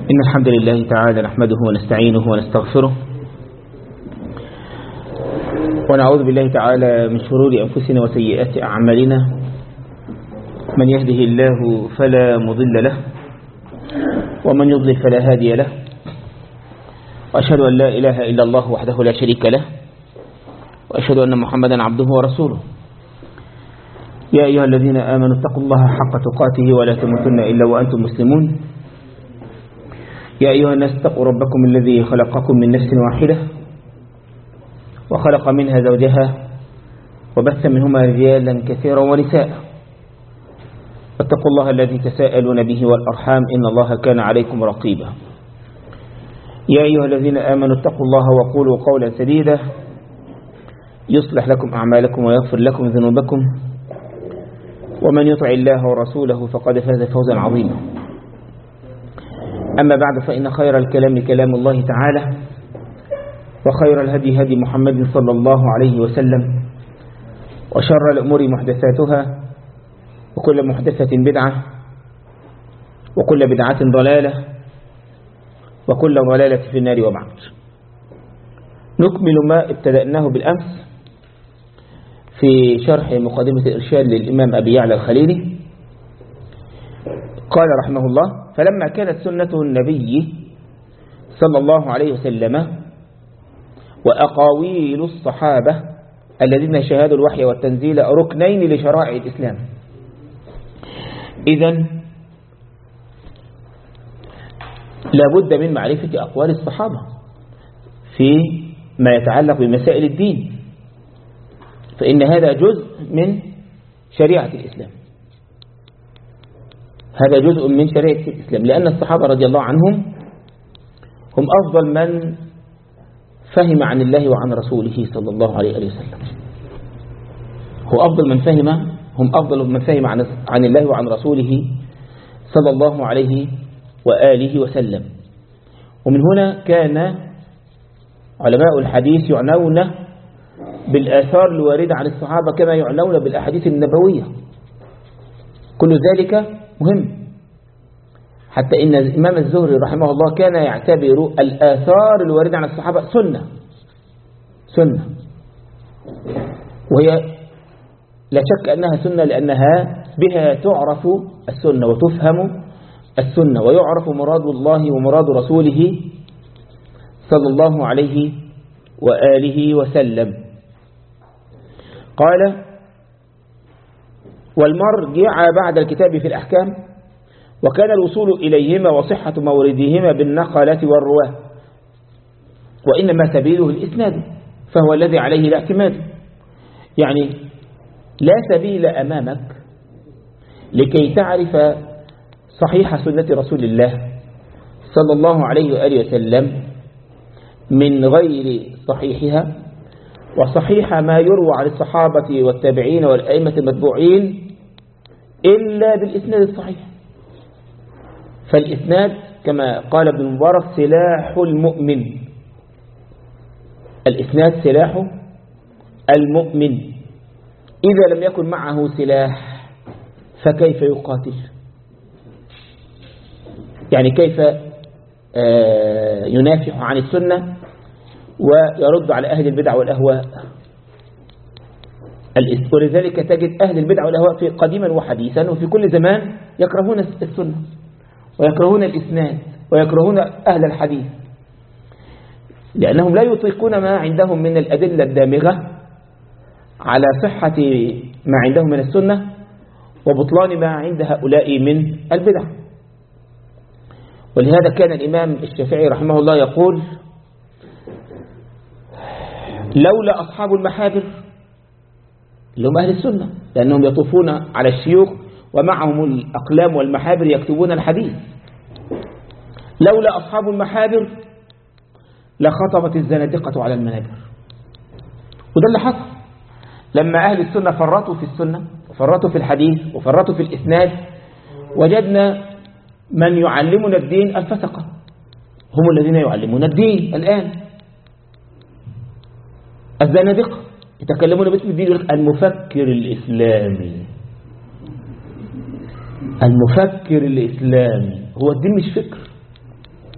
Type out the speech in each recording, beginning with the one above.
إن الحمد لله تعالى نحمده ونستعينه ونستغفره ونعوذ بالله تعالى من شرور أنفسنا وسيئات أعمالنا من يهده الله فلا مضل له ومن يضلل فلا هادي له وأشهد أن لا إله إلا الله وحده لا شريك له وأشهد أن محمدا عبده ورسوله يا أيها الذين آمنوا اتقوا الله حق تقاته ولا تموتن إلا وأنتم مسلمون يا أيها الناس اتقوا ربكم الذي خلقكم من نفس واحدة وخلق منها زوجها وبث منهما رجالا كثيرا ونساء واتقوا الله الذي تساءلون به والأرحام إن الله كان عليكم رقيبا يا أيها الذين آمنوا اتقوا الله وقولوا قولا سديدا يصلح لكم أعمالكم ويغفر لكم ذنوبكم ومن يطع الله ورسوله فقد فاز فوزا عظيما أما بعد فإن خير الكلام كلام الله تعالى وخير الهدي هدي محمد صلى الله عليه وسلم وشر الأمور محدثاتها وكل محدثة بدعة وكل بدعة ضلالة وكل ضلالة في النار وبعد نكمل ما ابتدأناه بالأمس في شرح مقدمة الإرشاد للإمام أبي يعلى الخليلي قال رحمه الله فلما كانت سنة النبي صلى الله عليه وسلم وأقاويل الصحابة الذين شهدوا الوحي والتنزيل ركنين لشرائع الإسلام إذا لابد من معرفة أقوال الصحابة في ما يتعلق بمسائل الدين فإن هذا جزء من شريعة الإسلام هذا جزء من شريعة الإسلام لأن الصحابة رضي الله عنهم هم أفضل من فهم عن الله وعن رسوله صلى الله عليه وسلم هو أفضل من فهم هم أفضل من فهم عن, عن الله وعن رسوله صلى الله عليه وآله وسلم ومن هنا كان علماء الحديث يعنون بالآثار الواردة عن الصحابة كما يعنون بالأحاديث النبوية كل ذلك مهم حتى إن الإمام الزهري رحمه الله كان يعتبر الآثار الواردة عن الصحابة سنة سنة وهي لا شك أنها سنة لأنها بها تعرف السنة وتفهم السنة ويعرف مراد الله ومراد رسوله صلى الله عليه وآله وسلم قال والمرجع بعد الكتاب في الأحكام وكان الوصول إليهما وصحة موردهما بالنقلة والرواه وإنما سبيله الإسناد فهو الذي عليه الاعتماد يعني لا سبيل أمامك لكي تعرف صحيح سنة رسول الله صلى الله عليه وآله وسلم من غير صحيحها وصحيح ما يروى عن الصحابة والتابعين والأئمة المتبوعين إلا بالإسناد الصحيح فالإسناد كما قال ابن المبارك سلاح المؤمن الإسناد سلاح المؤمن إذا لم يكن معه سلاح فكيف يقاتل يعني كيف ينافح عن السنة ويرد على أهل البدع والأهواء ولذلك تجد أهل البدع والأهواء في قديما وحديثا وفي كل زمان يكرهون السنة ويكرهون الإسناد ويكرهون أهل الحديث لأنهم لا يطيقون ما عندهم من الأدلة الدامغة على صحة ما عندهم من السنة وبطلان ما عند هؤلاء من البدع ولهذا كان الإمام الشافعي رحمه الله يقول لولا أصحاب المحابر اللي هم أهل السنة لأنهم يطوفون على الشيوخ ومعهم الأقلام والمحابر يكتبون الحديث لولا أصحاب المحابر لخطبت الزنادقة على المنابر وده اللي حصل لما أهل السنة فرطوا في السنة وفرطوا في الحديث وفرطوا في الإسناد وجدنا من يعلمنا الدين الفسقة هم الذين يعلمون الدين الآن الزنادقة يتكلمون باسم الدين يقول المفكر الإسلامي المفكر الإسلامي هو الدين مش فكر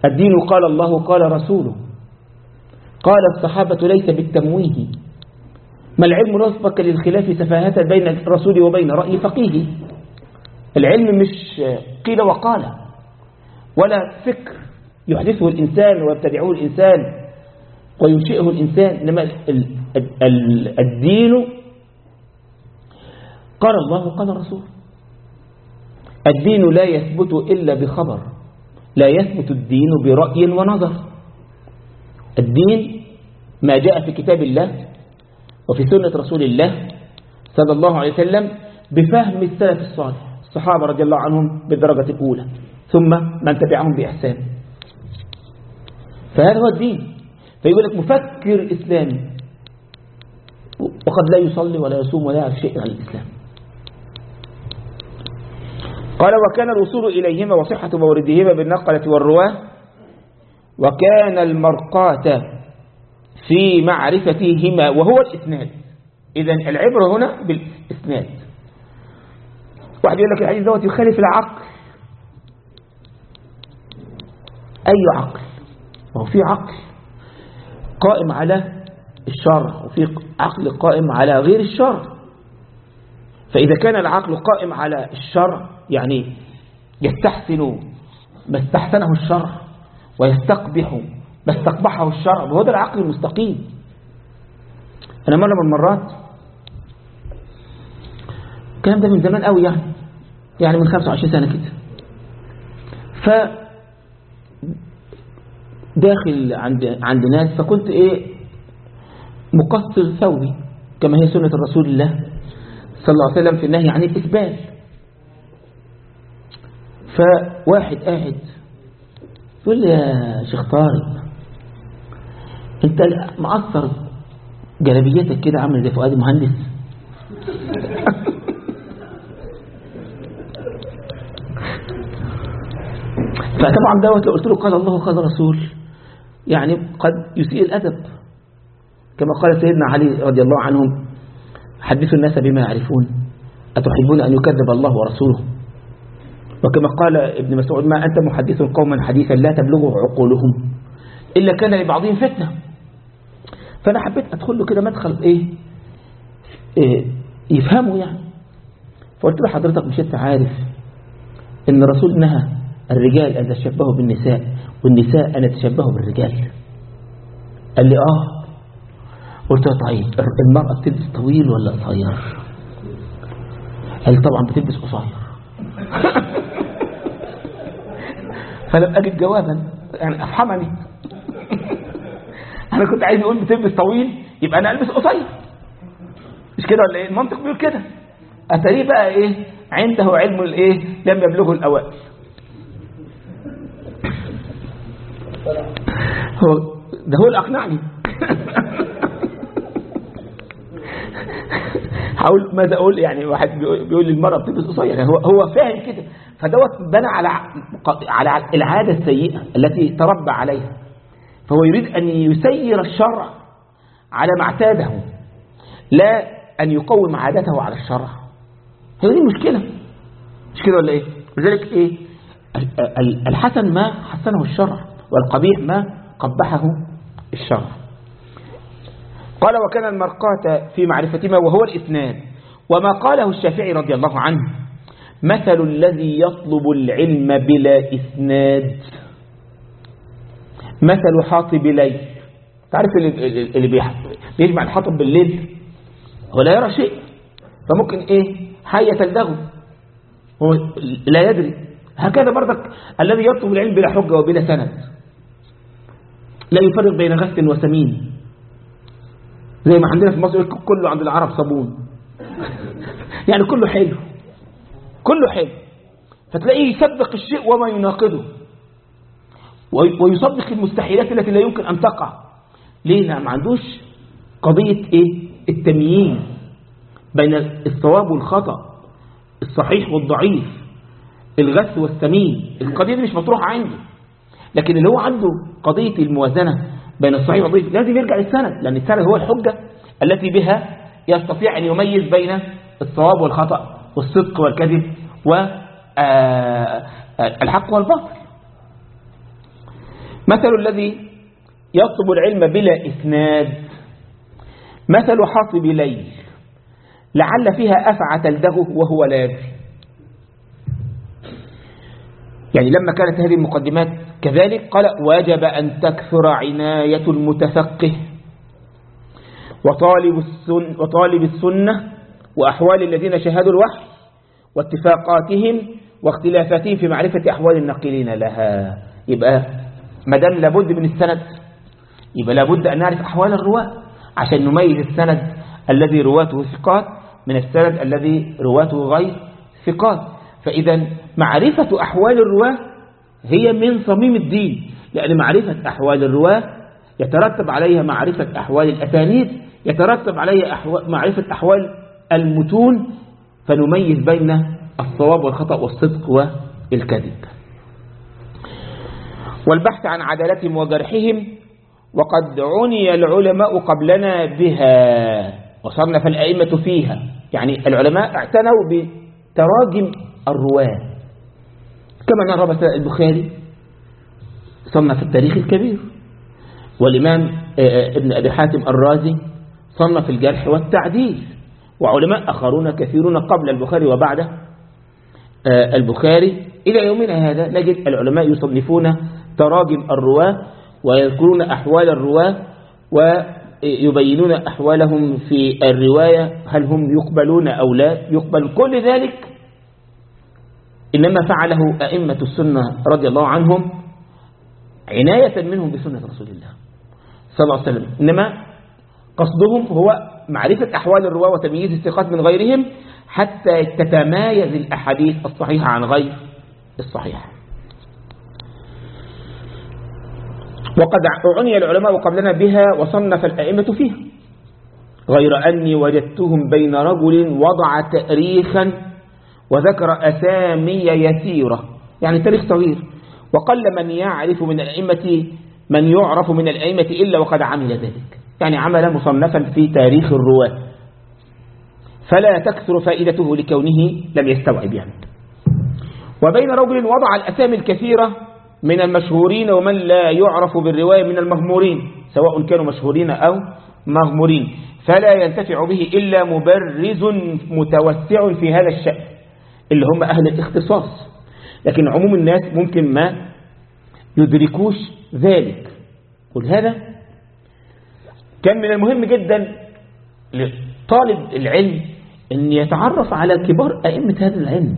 الدين قال الله قال رسوله قال الصحابة ليس بالتمويه ما العلم نصبك للخلاف سفاهة بين الرسول وبين رأي فقيه العلم مش قيل وقال ولا فكر يحدثه الإنسان ويبتدعه الإنسان وينشئه الإنسان إنما الدين قال الله قال الرسول الدين لا يثبت إلا بخبر لا يثبت الدين برأي ونظر الدين ما جاء في كتاب الله وفي سنة رسول الله صلى الله عليه وسلم بفهم السلف الصالح الصحابة رضي الله عنهم بالدرجة الأولى ثم من تبعهم بإحسان فهذا هو الدين فيقول لك مفكر إسلامي وقد لا يصلي ولا يصوم ولا يعرف شيء عن الإسلام قال وكان الوصول إليهما وصحة موردهما بالنقلة والرواه وكان المرقاة في معرفتهما وهو الإسناد إذا العبرة هنا بالإسناد واحد يقول لك الحديث دوت يخالف العقل أي عقل ما هو في عقل قائم على الشرع وفي عقل قائم على غير الشرع فإذا كان العقل قائم على الشرع يعني يستحسن ما استحسنه الشرع ويستقبح ما استقبحه الشرع وهو ده العقل المستقيم أنا مرة من المرات الكلام ده من زمان قوي يعني يعني من 25 سنة كده ف داخل عند عند ناس فكنت ايه مقصر ثوبي كما هي سنة رسول الله صلى الله عليه وسلم في النهي عن الإسبال فواحد قاعد يقول لي يا شيخ طارق انت مقصر جلبيتك كده عامل زي فؤاد مهندس فطبعا دوت لو قلت له قال الله قال رسول يعني قد يسيء الأدب كما قال سيدنا علي رضي الله عنهم حدثوا الناس بما يعرفون أتحبون أن يكذب الله ورسوله وكما قال ابن مسعود ما أنت محدث قوما حديثا لا تبلغه عقولهم إلا كان لبعضهم فتنة فأنا حبيت أدخل له كده مدخل إيه, إيه يفهمه يعني فقلت له حضرتك مش أنت عارف إن الرسول نهى الرجال أن يتشبهوا بالنساء والنساء أن يتشبهوا بالرجال قال لي آه قلت له طيب المرأة بتلبس طويل ولا قصير قال لي طبعا بتلبس قصير فلم أجد جوابا يعني أفهمني أنا كنت عايز يقول بتلبس طويل يبقى أنا ألبس قصير مش كده ولا إيه المنطق بيقول كده أتاريه بقى إيه عنده علم الإيه لم يبلغه الأوائل هو ده هو اللي أقنعني حاول ماذا أقول يعني واحد بيقول للمرأة بتلبس قصير يعني هو هو فاهم كده فدوت بنى على على العادة السيئة التي تربى عليها فهو يريد أن يسير الشرع على ما اعتاده لا أن يقوم عادته على الشرع هذه المشكلة مش كده ولا إيه لذلك إيه الحسن ما حسنه الشرع والقبيح ما قبحه الشرع قال وكان المرقاة في معرفتهما وهو الإسناد وما قاله الشافعي رضي الله عنه مثل الذي يطلب العلم بلا إسناد مثل حاطب ليل تعرف اللي, اللي بيجمع الحطب بالليل هو لا يرى شيء فممكن ايه حية تلدغه هو لا يدري هكذا برضك الذي يطلب العلم بلا حجة وبلا سند لا يفرق بين غث وسمين زي ما عندنا في مصر كله عند العرب صابون يعني كله حلو كله حلو فتلاقيه يصدق الشيء وما يناقضه ويصدق المستحيلات التي لا يمكن أن تقع ليه لا ما عندوش قضية إيه التمييز بين الصواب والخطأ الصحيح والضعيف الغث والسمين القضية دي مش مطروحة عنده لكن اللي هو عنده قضية الموازنة بين الصحيح والضعيف لازم يرجع للسند لأن السند هو الحجة التي بها يستطيع أن يميز بين الصواب والخطأ والصدق والكذب والحق والباطل مثل الذي يطلب العلم بلا إسناد مثل حاطب ليل لعل فيها أفعى تلدغه وهو لا يدري يعني لما كانت هذه المقدمات كذلك قال وجب أن تكثر عناية المتفقه وطالب, السن وطالب السنة وأحوال الذين شهدوا الوحي واتفاقاتهم واختلافاتهم في معرفة أحوال الناقلين لها يبقى مدام لابد من السند يبقى لابد أن نعرف أحوال الرواة عشان نميز السند الذي رواته ثقات من السند الذي رواته غير ثقات فإذا معرفة أحوال الرواة هي من صميم الدين لأن معرفة أحوال الرواة يترتب عليها معرفة أحوال الأسانيد يترتب عليها أحوال معرفة أحوال المتون فنميز بين الصواب والخطأ والصدق والكذب والبحث عن عدالتهم وجرحهم وقد عني العلماء قبلنا بها وصرنا الأئمة فيها يعني العلماء اعتنوا بتراجم الرواة كما نرى مثلا البخاري صنف التاريخ الكبير والإمام ابن أبي حاتم الرازي صنف الجرح والتعديل وعلماء آخرون كثيرون قبل البخاري وبعد البخاري إلى يومنا هذا نجد العلماء يصنفون تراجم الرواة ويذكرون أحوال الرواة ويبينون أحوالهم في الرواية هل هم يقبلون أو لا يقبل كل ذلك إنما فعله أئمة السنة رضي الله عنهم عناية منهم بسنة رسول الله صلى الله عليه وسلم إنما قصدهم هو معرفة أحوال الرواة وتمييز الثقات من غيرهم حتى تتمايز الأحاديث الصحيحة عن غير الصحيحة وقد عني العلماء قبلنا بها وصنف الأئمة فيها غير أني وجدتهم بين رجل وضع تأريخا وذكر أسامي يسيرة يعني تاريخ صغير وقل من يعرف من الأئمة من يعرف من الأئمة إلا وقد عمل ذلك يعني عمل مصنفا في تاريخ الرواة فلا تكثر فائدته لكونه لم يستوعب يعني وبين رجل وضع الأسامي الكثيرة من المشهورين ومن لا يعرف بالرواية من المغمورين سواء كانوا مشهورين أو مغمورين فلا ينتفع به إلا مبرز متوسع في هذا الشأن اللي هم أهل الاختصاص لكن عموم الناس ممكن ما يدركوش ذلك ولهذا كان من المهم جدا لطالب العلم أن يتعرف على كبار أئمة هذا العلم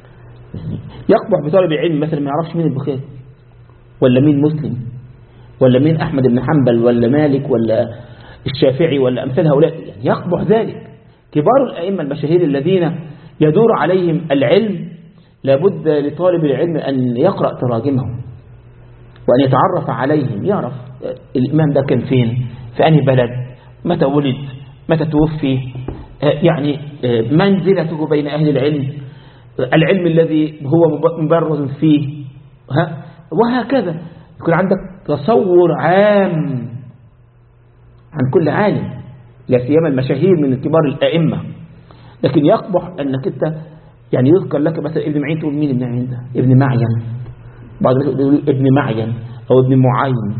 يقبح بطالب العلم مثلا ما يعرفش مين البخاري ولا مين مسلم ولا مين أحمد بن حنبل ولا مالك ولا الشافعي ولا أمثال هؤلاء يعني يقبح ذلك كبار الأئمة المشاهير الذين يدور عليهم العلم لابد لطالب العلم أن يقرأ تراجمهم وأن يتعرف عليهم يعرف الإمام ده كان فين في أنهي بلد متى ولد متى توفي يعني منزلته بين أهل العلم العلم الذي هو مبرز فيه ها وهكذا يكون عندك تصور عام عن كل عالم لا سيما المشاهير من كبار الأئمة لكن يقبح أنك أنت يعني يذكر لك مثلا ابن معين تقول مين ابن معين ده ابن معين بعض الناس يقول ابن معين أو ابن معين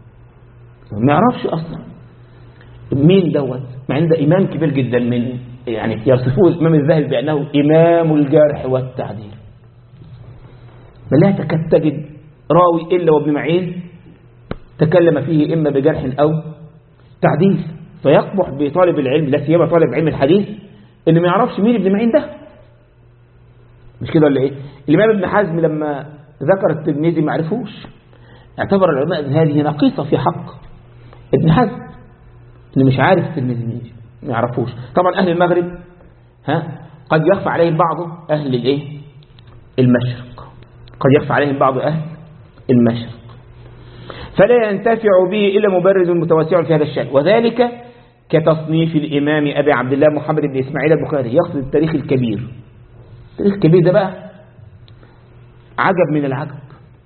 ما يعرفش أصلا مين دوت مع ان ده إمام كبير جدا من يعني يصفوه الإمام الذهبي بأنه إمام الجرح والتعديل فلا تكاد تجد راوي إلا وابن معين تكلم فيه إما بجرح أو تعديل فيقبح بطالب العلم لا سيما طالب علم الحديث إنه ما يعرفش مين ابن معين ده مش كده ولا إيه الإمام ابن حزم لما ذكر الترمذي ما عرفوش اعتبر العلماء أن هذه نقيصة في حق ابن حزم اللي مش عارف الترمذي مين ما يعرفوش طبعا أهل المغرب ها قد يخفى عليهم بعض أهل الإيه المشرق قد يخفى عليهم بعض أهل المشرق فلا ينتفع به إلا مبرز متوسع في هذا الشأن وذلك كتصنيف الإمام أبي عبد الله محمد بن إسماعيل البخاري يقصد التاريخ الكبير التاريخ الكبير ده بقى عجب من العجب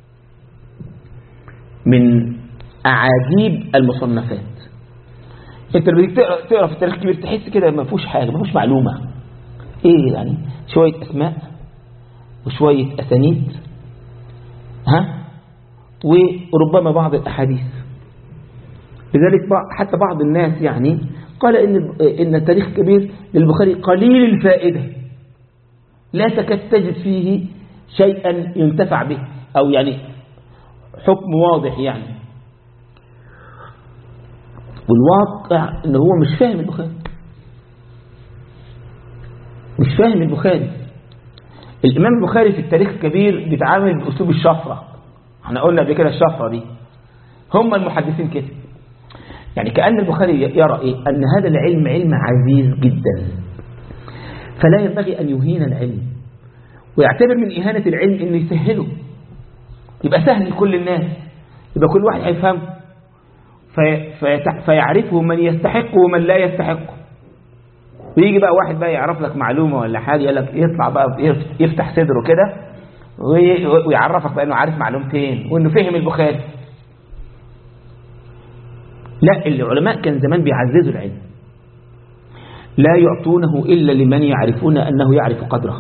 من أعاجيب المصنفات انت لما تقرا في التاريخ الكبير تحس كده ما فيهوش حاجه ما فيهوش معلومه ايه يعني شويه اسماء وشويه اسانيد ها وربما بعض الأحاديث لذلك حتى بعض الناس يعني قال إن إن التاريخ الكبير للبخاري قليل الفائدة لا تكاد تجد فيه شيئا ينتفع به أو يعني حكم واضح يعني والواقع ان هو مش فاهم البخاري مش فاهم البخاري الإمام البخاري في التاريخ الكبير بيتعامل بأسلوب الشفرة احنا قلنا قبل كده الشفرة دي هم المحدثين كده يعني كأن البخاري يرى إيه؟ أن هذا العلم علم عزيز جدا فلا ينبغي أن يهين العلم ويعتبر من إهانة العلم أنه يسهله يبقى سهل لكل الناس يبقى كل واحد هيفهمه في في فيعرفه من يستحقه ومن لا يستحقه ويجي بقى واحد بقى يعرف لك معلومة ولا حاجة يقول لك يطلع بقى يفتح صدره كده ويعرفك بقى انه عارف معلومتين وانه فهم البخاري لا العلماء كان زمان بيعززوا العلم لا يعطونه إلا لمن يعرفون أنه يعرف قدره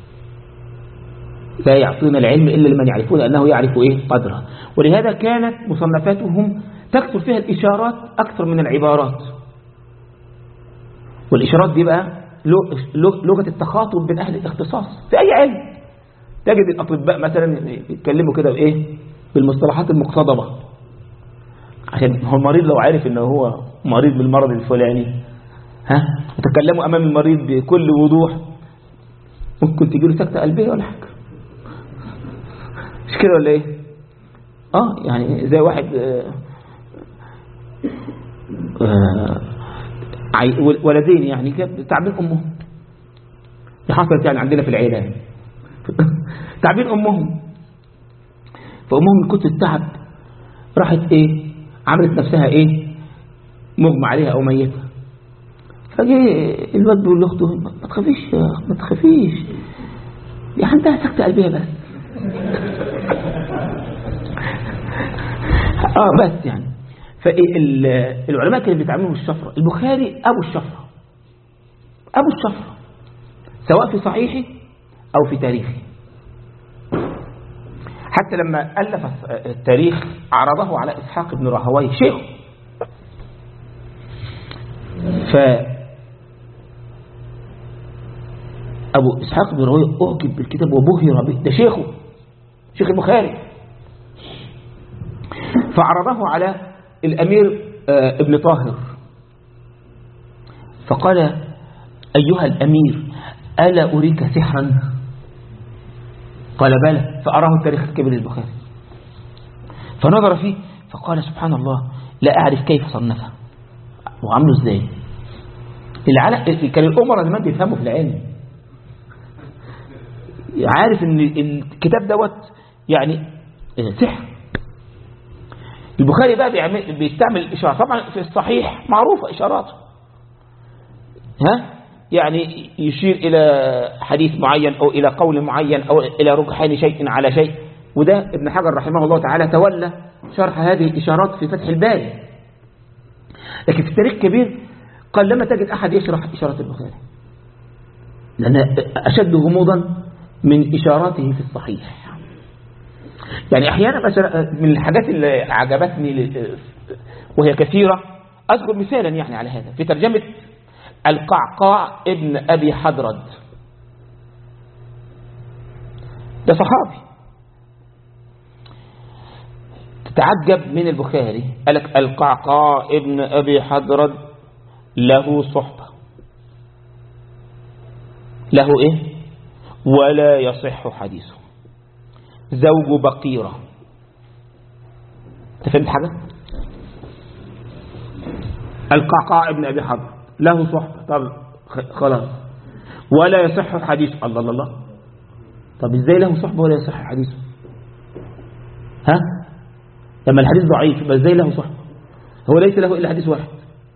لا يعطون العلم إلا لمن يعرفون أنه يعرف إيه قدره ولهذا كانت مصنفاتهم تكثر فيها الإشارات أكثر من العبارات والإشارات دي بقى لغة التخاطب بين أهل الاختصاص في أي علم تجد الأطباء مثلا يتكلموا كده بإيه بالمصطلحات المقتضبة عشان هو المريض لو عارف انه هو مريض بالمرض الفلاني ها وتكلموا امام المريض بكل وضوح ممكن تجي له سكته قلبيه ولا حاجه مش كده ولا ايه اه يعني زي واحد آه آه ولدين يعني تعبين امهم دي حصلت يعني عندنا في العيله يعني. تعبين امهم فامهم من كتر التعب راحت ايه عملت نفسها ايه مغمى عليها او ميتة فجي الواد بيقول لاخته ما تخافيش ما تخافيش دي عندها سكتة قلبية بس اه بس يعني فالعلماء كانوا بيتعاملوا بالشفرة البخاري ابو الشفرة ابو الشفرة سواء في صحيحه او في تاريخه حتى لما ألف التاريخ عرضه على إسحاق بن راهويه شيخ ف أبو إسحاق بن راهويه أعجب بالكتاب وبهر به ده شيخه شيخ البخاري فعرضه على الأمير ابن طاهر فقال أيها الأمير ألا أريك سحرا قال بلى فأراه التاريخ الكبير للبخاري فنظر فيه فقال سبحان الله لا أعرف كيف صنفه وعمله ازاي العلق كان الأمراء زمان بيفهموا في العلم عارف ان الكتاب دوت يعني سحر البخاري بقى بيعمل بيستعمل الإشارة طبعا في الصحيح معروفة إشاراته ها يعني يشير إلى حديث معين أو إلى قول معين أو إلى رجحان شيء على شيء وده ابن حجر رحمه الله تعالى تولى شرح هذه الإشارات في فتح الباري لكن في التاريخ الكبير قال لما تجد أحد يشرح إشارات البخاري لأن أشد غموضا من إشاراته في الصحيح يعني أحيانا من الحاجات اللي عجبتني وهي كثيرة أذكر مثالا يعني على هذا في ترجمة القعقاع ابن أبي حضرد ده صحابي تتعجب من البخاري قالك القعقاع ابن أبي حضرد له صحبة له إيه ولا يصح حديثه زوج بقيرة تفهمت حاجة القعقاع ابن أبي حضرد له صحبة طب خلاص ولا يصح حديثه الله الله الله طب ازاي له صحبة ولا يصح حديثه ها لما الحديث ضعيف يبقى ازاي له صحبة هو ليس له إلا حديث واحد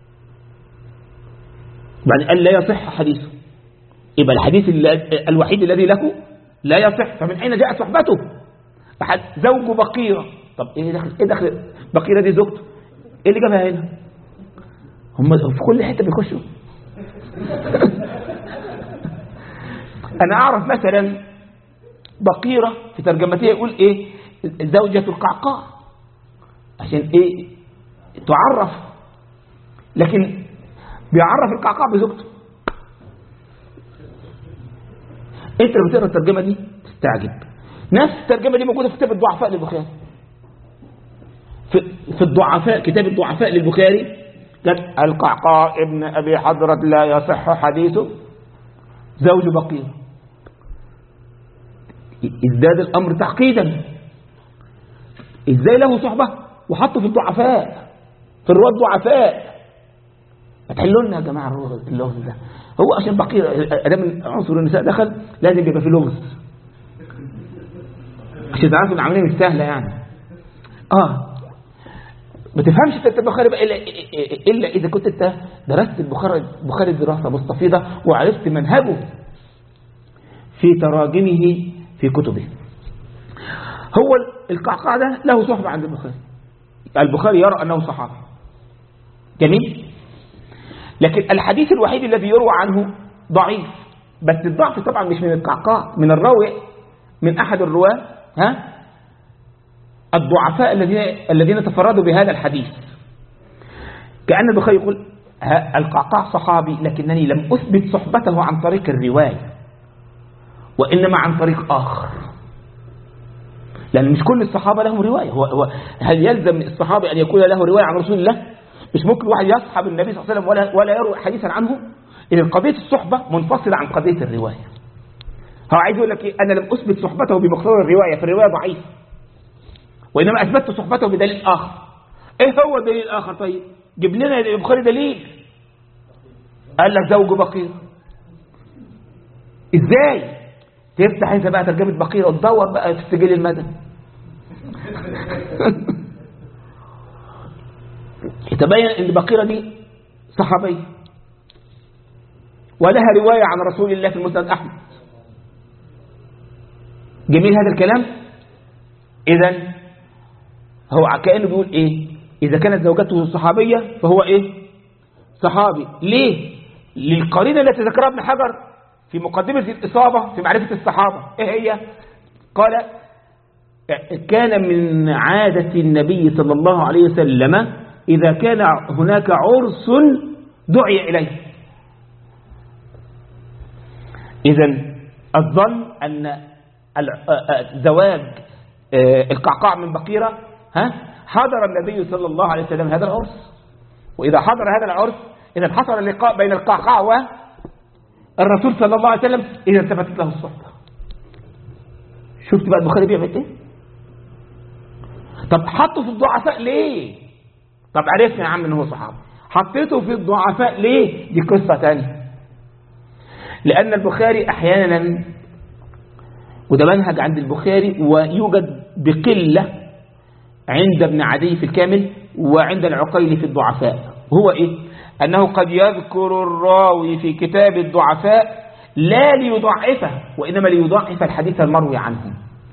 يعني قال لا يصح حديثه يبقى الحديث الوحيد الذي له لا يصح فمن أين جاءت صحبته زوج بقيرة طب ايه دخل ايه دخل بقيرة دي زوجته ايه اللي جابها هنا هم في كل حتة بيخشوا أنا أعرف مثلا بقيرة في ترجمتها يقول إيه زوجة القعقاع عشان ايه تعرف لكن بيعرف القعقاع بزوجته انت لما تقرا الترجمه دي تستعجب نفس الترجمه دي موجوده في كتاب الضعفاء للبخاري في, في الضعفاء كتاب الضعفاء للبخاري قال القعقاع ابن ابي حضرة لا يصح حديثه زوج بقية ازداد الامر تعقيدا ازاي له صحبة وحطه في الضعفاء في الرواد الضعفاء ما تحلوا لنا يا جماعة اللغز ده هو عشان بقية ادام عنصر النساء دخل لازم يبقى في لغز عشان تعرفوا العملية مش سهلة يعني اه ما تفهمش انت البخاري بقى الا الا اذا كنت انت درست البخاري البخاري دراسه مستفيضه وعرفت منهجه في تراجمه في كتبه هو القعقاع ده له صحبه عند البخاري البخاري يرى انه صحابي جميل لكن الحديث الوحيد الذي يروى عنه ضعيف بس الضعف طبعا مش من القعقاع من الراوي من احد الرواه ها الضعفاء الذين الذين تفردوا بهذا الحديث كأن البخاري يقول القعقاع صحابي لكنني لم أثبت صحبته عن طريق الرواية وإنما عن طريق آخر لأن مش كل الصحابة لهم رواية هو هو هل يلزم الصحابي أن يكون له رواية عن رسول الله مش ممكن واحد يصحب النبي صلى الله عليه وسلم ولا, ولا يروي حديثا عنه إذا قضية الصحبة منفصلة عن قضية الرواية هو عايز يقول لك إيه؟ أنا لم أثبت صحبته بمقتضى الرواية فالرواية ضعيفة وإنما أثبتت صحبته بدليل آخر إيه هو الدليل الآخر طيب جيب لنا البخاري دليل قال لك زوج بقير إزاي تفتح أنت بقى ترجمة بقير وتدور بقى في السجل المدني يتبين ان بقيرة دي صحابية ولها رواية عن رسول الله في المسند أحمد جميل هذا الكلام إذا هو كأنه بيقول إيه إذا كانت زوجته صحابية فهو إيه صحابي ليه للقرينة التي ذكرها ابن حجر في مقدمة الإصابة في معرفة الصحابة إيه هي قال كان من عادة النبي صلى الله عليه وسلم إذا كان هناك عرس دعي إليه إذا الظن أن زواج القعقاع من بقيرة ها حضر النبي صلى الله عليه وسلم هذا العرس وإذا حضر هذا العرس إذا حصل اللقاء بين القعقاع والرسول صلى الله عليه وسلم إذا التفتت له الصحبة شفت بقى البخاري بيعمل إيه طب حطه في الضعفاء ليه طب عرفنا يا عم ان هو صحابي حطيته في الضعفاء ليه دي قصة تانية لأن البخاري أحيانا وده منهج عند البخاري ويوجد بقلة عند ابن عدي في الكامل وعند العقيل في الضعفاء هو إيه أنه قد يذكر الراوي في كتاب الضعفاء لا ليضعفه وإنما ليضعف الحديث المروي عنه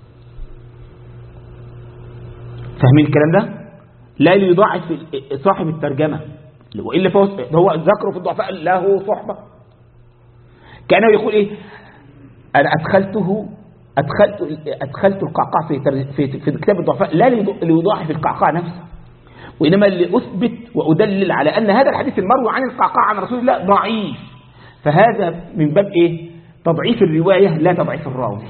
فاهمين الكلام ده لا ليضعف صاحب الترجمة وإلا فهو هو ذكره في الضعفاء له صحبة كأنه يقول إيه أنا أدخلته أدخلت أدخلت القعقاع في في في كتاب الضعفاء لا ليضاعف القعقاع نفسه وإنما لأثبت وأدلل على أن هذا الحديث المروي عن القعقاع عن رسول الله ضعيف فهذا من باب إيه تضعيف الرواية لا تضعيف الراوي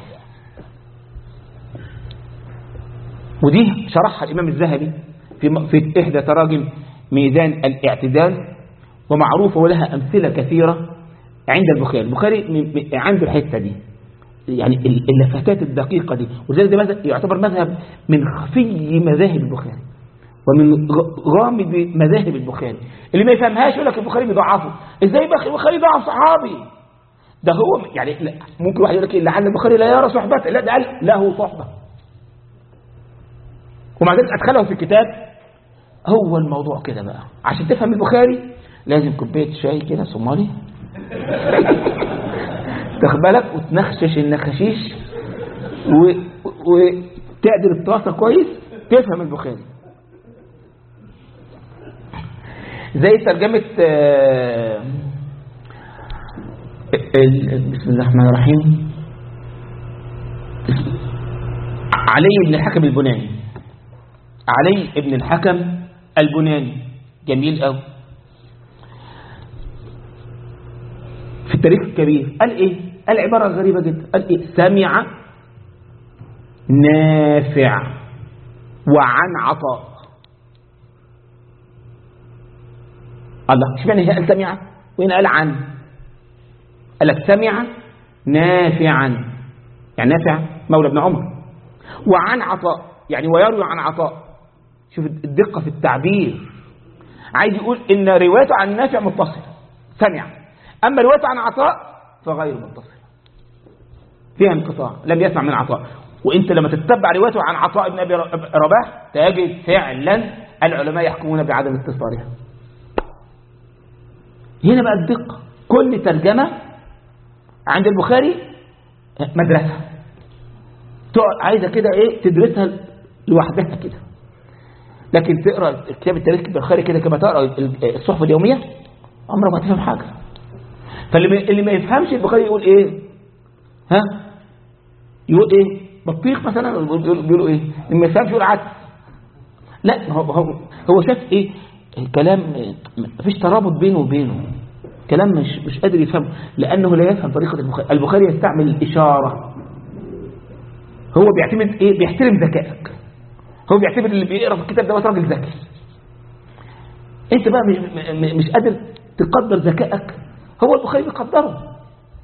ودي شرحها الإمام الذهبي في في إحدى تراجم ميزان الاعتدال ومعروفة ولها أمثلة كثيرة عند البخاري البخاري عنده الحتة دي يعني اللفتات الدقيقة دي ولذلك ده يعتبر مذهب من خفي مذاهب البخاري ومن غامض مذاهب البخاري اللي ما يفهمهاش يقول لك البخاري بيضعفه ازاي البخاري ضعف صحابي ده هو يعني ممكن واحد يقول لك لعل البخاري لا يرى صحبته لا ده قال له صحبه ومع ذلك ادخله في الكتاب هو الموضوع كده بقى عشان تفهم البخاري لازم كوبايه شاي كده صومالي تاخد بالك وتنخشش النخاشيش و... وتقدر الطاسه كويس تفهم البخاري زي ترجمة بسم الله الرحمن الرحيم علي بن الحكم البناني علي بن الحكم البناني جميل قوي في التاريخ الكبير قال ايه قال عبارة غريبة جدا قال ايه سمع نافع وعن عطاء الله مش معنى هي قال سمع وهنا قال عن قال لك سمع نافعا يعني نافع مولى ابن عمر وعن عطاء يعني ويروي عن عطاء شوف الدقة في التعبير عايز يقول ان روايته عن نافع متصلة سمع اما روايته عن عطاء فغير متصلة فيها انقطاع لم يسمع من عطاء وانت لما تتبع روايته عن عطاء بن ابي رباح تجد فعلا العلماء يحكمون بعدم اتصالها هنا بقى الدقة كل ترجمة عند البخاري مدرسة عايزة كده ايه تدرسها لوحدها كده لكن تقرأ كتاب التاريخ البخاري كده كما تقرأ الصحف اليومية عمرك ما تفهم حاجة فاللي اللي ما يفهمش البخاري يقول ايه ها يقول ايه بطيخ مثلا بيقولوا ايه اللي ما يفهمش يقول عدس لا هو هو هو شاف ايه الكلام مفيش ترابط بينه وبينه كلام مش مش قادر يفهم لانه لا يفهم طريقه البخاري البخاري يستعمل الاشاره هو بيعتمد ايه بيحترم ذكائك هو بيعتبر اللي بيقرا في الكتاب ده راجل ذكي انت بقى مش مش قادر تقدر ذكائك هو البخاري بيقدره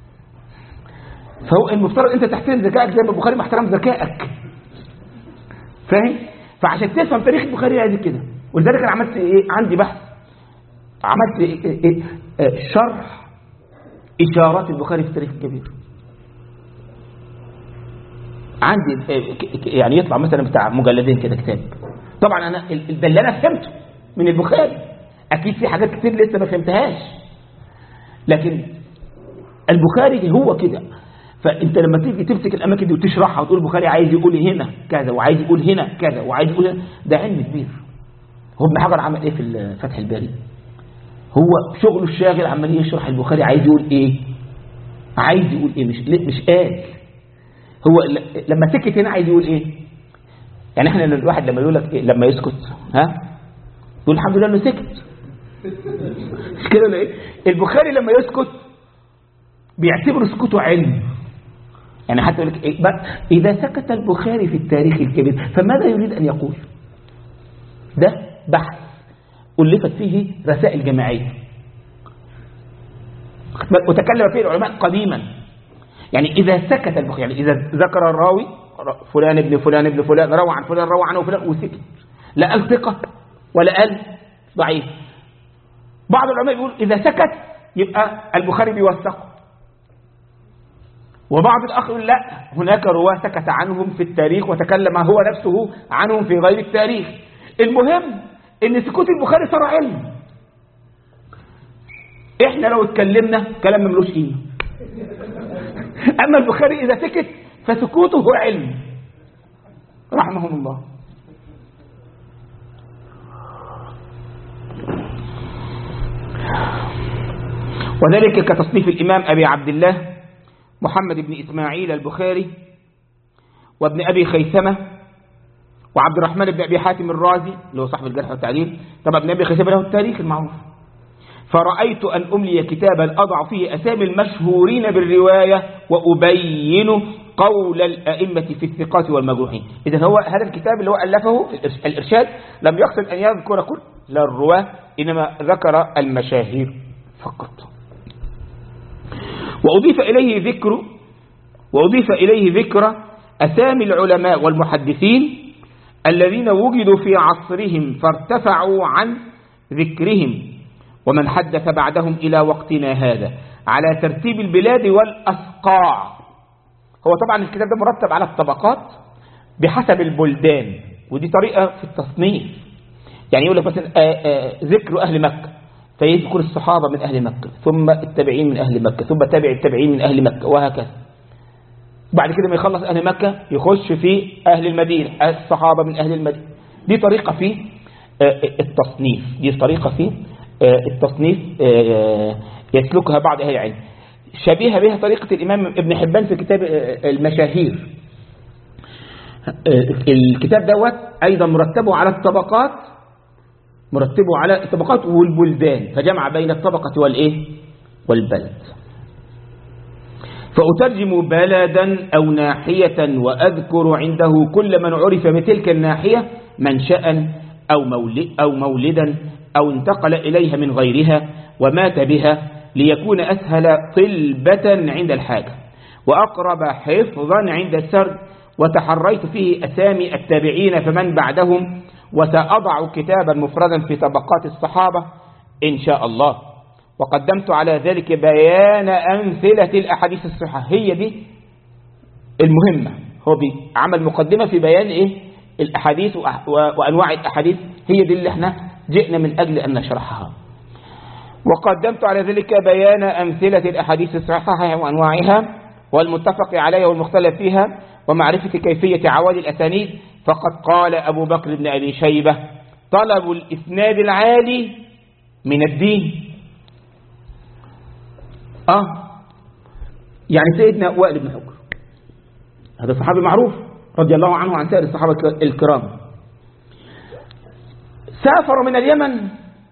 فهو المفترض انت تحترم ذكائك زي ما البخاري محترم ذكائك فاهم فعشان تفهم تاريخ البخاري لازم كده ولذلك انا عملت ايه عندي بحث عملت إيه إيه إيه شرح اشارات البخاري في التاريخ الكبير عندي يعني يطلع مثلا بتاع مجلدين كده كتاب طبعا انا ده اللي انا فهمته من البخاري اكيد في حاجات كتير لسه ما فهمتهاش لكن البخاري هو كده فانت لما تيجي تمسك الاماكن دي وتشرحها وتقول البخاري عايز يقول هنا كذا وعايز يقول هنا كذا وعايز يقول هنا ده علم كبير هو ابن حجر عمل ايه في فتح الباري هو شغله الشاغل عمال يشرح البخاري عايز يقول ايه عايز يقول ايه مش مش قال هو لما سكت هنا عايز يقول ايه يعني احنا الواحد لما يقول لك إيه؟ لما يسكت ها يقول الحمد لله انه سكت مش كده ولا ايه البخاري لما يسكت بيعتبر سكوته علم يعني حتى يقول لك إيه اذا سكت البخاري في التاريخ الكبير فماذا يريد ان يقول ده بحث ألفت فيه رسائل جماعية وتكلم فيه العلماء قديما يعني إذا سكت البخاري يعني إذا ذكر الراوي فلان ابن فلان ابن فلان روى عن فلان روى عنه فلان وسكت لا قال ثقة ولا قال ضعيف بعض العلماء يقول إذا سكت يبقى البخاري بيوثقه وبعض الآخر يقول لا هناك رواة سكت عنهم في التاريخ وتكلم هو نفسه عنهم في غير التاريخ المهم ان سكوت البخاري صار علم احنا لو اتكلمنا كلام ملوش قيمه اما البخاري اذا سكت فسكوته هو علم رحمهم الله وذلك كتصنيف الإمام أبي عبد الله محمد بن إسماعيل البخاري وابن أبي خيثمة وعبد الرحمن بن أبي حاتم الرازي اللي هو صاحب الجرح والتعديل طبعا ابن أبي خيثمة له التاريخ المعروف فرأيت أن أملي كتابا أضع فيه أسامي المشهورين بالرواية وأبين قول الأئمة في الثقات والمجروحين إذا هو هذا الكتاب اللي هو ألفه الإرشاد لم يقصد أن يذكر كل الرواة إنما ذكر المشاهير فقط وأضيف إليه ذكر وأضيف إليه ذكر أسامي العلماء والمحدثين الذين وجدوا في عصرهم فارتفعوا عن ذكرهم ومن حدث بعدهم إلى وقتنا هذا على ترتيب البلاد والأسقاع هو طبعا الكتاب ده مرتب على الطبقات بحسب البلدان ودي طريقة في التصنيف يعني يقول لك مثلا آآ آآ ذكر أهل مكة فيذكر الصحابة من أهل مكة ثم التابعين من أهل مكة ثم تابع التابعين من أهل مكة وهكذا بعد كده ما يخلص أهل مكة يخش في أهل المدينة الصحابة من أهل المدينة دي طريقة في التصنيف دي طريقة في التصنيف يسلكها بعض أهل العلم شبيهة بها طريقة الإمام ابن حبان في كتاب المشاهير الكتاب دوت أيضا مرتبه على الطبقات مرتبه على الطبقات والبلدان فجمع بين الطبقة والإيه والبلد فأترجم بلدا أو ناحية وأذكر عنده كل من عرف بتلك الناحية منشأ أو, مولد أو مولدا أو انتقل إليها من غيرها ومات بها ليكون أسهل طلبة عند الحاجة وأقرب حفظا عند السرد وتحريت فيه أسامي التابعين فمن بعدهم وسأضع كتابا مفردا في طبقات الصحابة إن شاء الله وقدمت على ذلك بيان أمثلة الأحاديث الصحة هي دي المهمة هو عمل مقدمة في بيان إيه الأحاديث وأنواع الأحاديث هي دي اللي احنا جئنا من أجل أن نشرحها وقدمت على ذلك بيان أمثلة الأحاديث الصحيحة وأنواعها والمتفق عليها والمختلف فيها ومعرفة كيفية عواد الأسانيد فقد قال أبو بكر بن أبي شيبة طلب الإسناد العالي من الدين آه يعني سيدنا وائل بن حجر هذا صحابي معروف رضي الله عنه وعن سائر الصحابة الكرام سافر من اليمن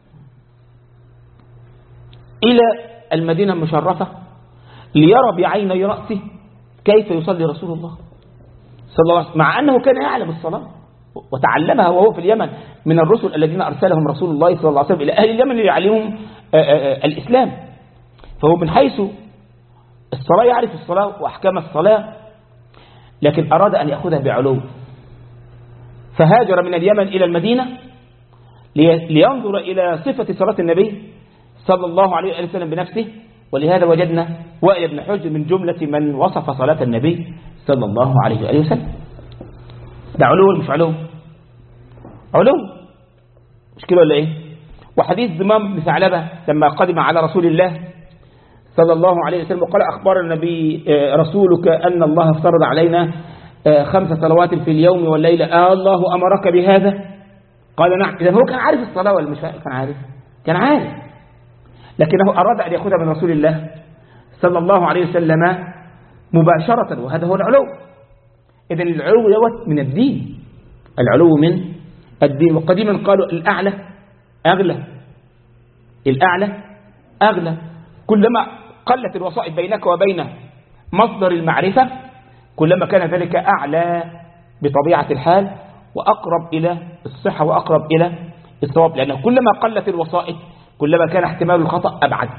إلى المدينة المشرفة ليرى بعيني رأسه كيف يصلي رسول الله صلى الله عليه وسلم مع أنه كان يعلم الصلاة وتعلمها وهو في اليمن من الرسل الذين أرسلهم رسول الله صلى الله عليه وسلم إلى أهل اليمن ليعلمهم الإسلام فهو من حيث الصلاة يعرف الصلاة وأحكام الصلاة لكن أراد أن يأخذها بعلو فهاجر من اليمن إلى المدينة لينظر إلى صفة صلاة النبي صلى الله عليه وسلم بنفسه ولهذا وجدنا وائل بن حجر من جملة من وصف صلاة النبي صلى الله عليه وآله وسلم ده علو مش علو علو مش كده ولا ايه وحديث ضمام بن ثعلبة لما قدم على رسول الله صلى الله عليه وسلم وقال أخبار النبي رسولك أن الله افترض علينا خمس صلوات في اليوم والليلة آه الله أمرك بهذا قال نعم إذا هو كان عارف الصلاة ولا مش كان عارف كان عارف لكنه أراد أن يأخذها من رسول الله صلى الله عليه وسلم مباشرة وهذا هو العلو إذا العلو دوت من الدين العلو من الدين وقديما قالوا الأعلى أغلى الأعلى أغلى كلما قلت الوسائط بينك وبين مصدر المعرفة كلما كان ذلك أعلى بطبيعة الحال وأقرب إلى الصحة وأقرب إلى الصواب لأنه كلما قلت الوسائط كلما كان احتمال الخطأ أبعد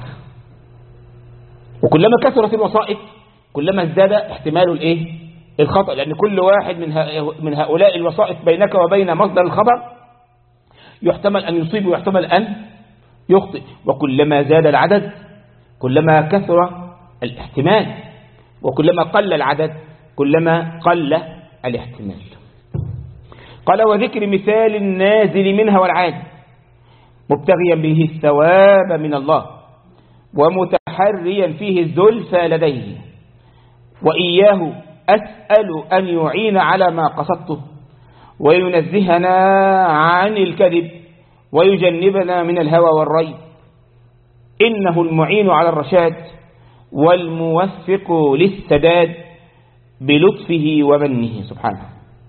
وكلما كثرت الوسائط كلما ازداد احتمال الايه الخطأ لأن كل واحد من من هؤلاء الوسائط بينك وبين مصدر الخبر يحتمل أن يصيب ويحتمل أن يخطئ وكلما زاد العدد كلما كثر الاحتمال وكلما قل العدد كلما قل الاحتمال قال وذكر مثال النازل منها والعاد مبتغيا به الثواب من الله ومتحريا فيه الزلفى لديه وإياه أسأل أن يعين على ما قصدته وينزهنا عن الكذب ويجنبنا من الهوى والريب إنه المعين على الرشاد والموفق للسداد بلطفه ومنه سبحانه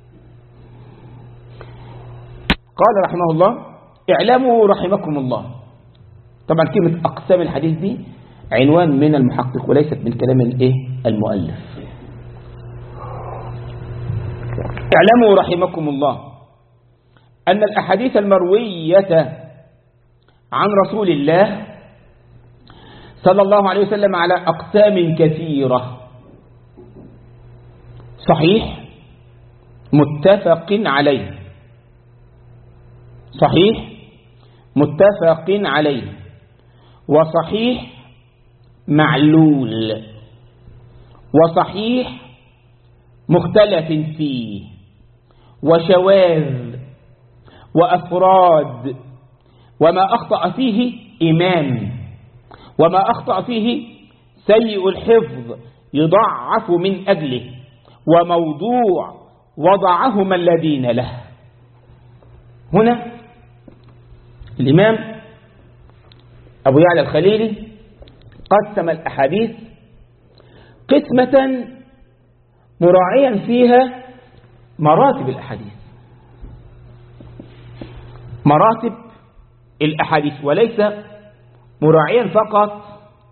قال رحمه الله اعلموا رحمكم الله طبعا كلمة أقسام الحديث دي عنوان من المحقق وليست من كلام الايه المؤلف اعلموا رحمكم الله أن الأحاديث المروية عن رسول الله صلى الله عليه وسلم على أقسام كثيرة صحيح متفق عليه صحيح متفق عليه وصحيح معلول وصحيح مختلف فيه وشواذ وأفراد وما أخطأ فيه إمام وما أخطأ فيه سيء الحفظ يضعف من أجله وموضوع وضعهما الذين له هنا الإمام أبو يعلى الخليلي قسم الأحاديث قسمة مراعيا فيها مراتب الأحاديث مراتب الأحاديث وليس مراعيا فقط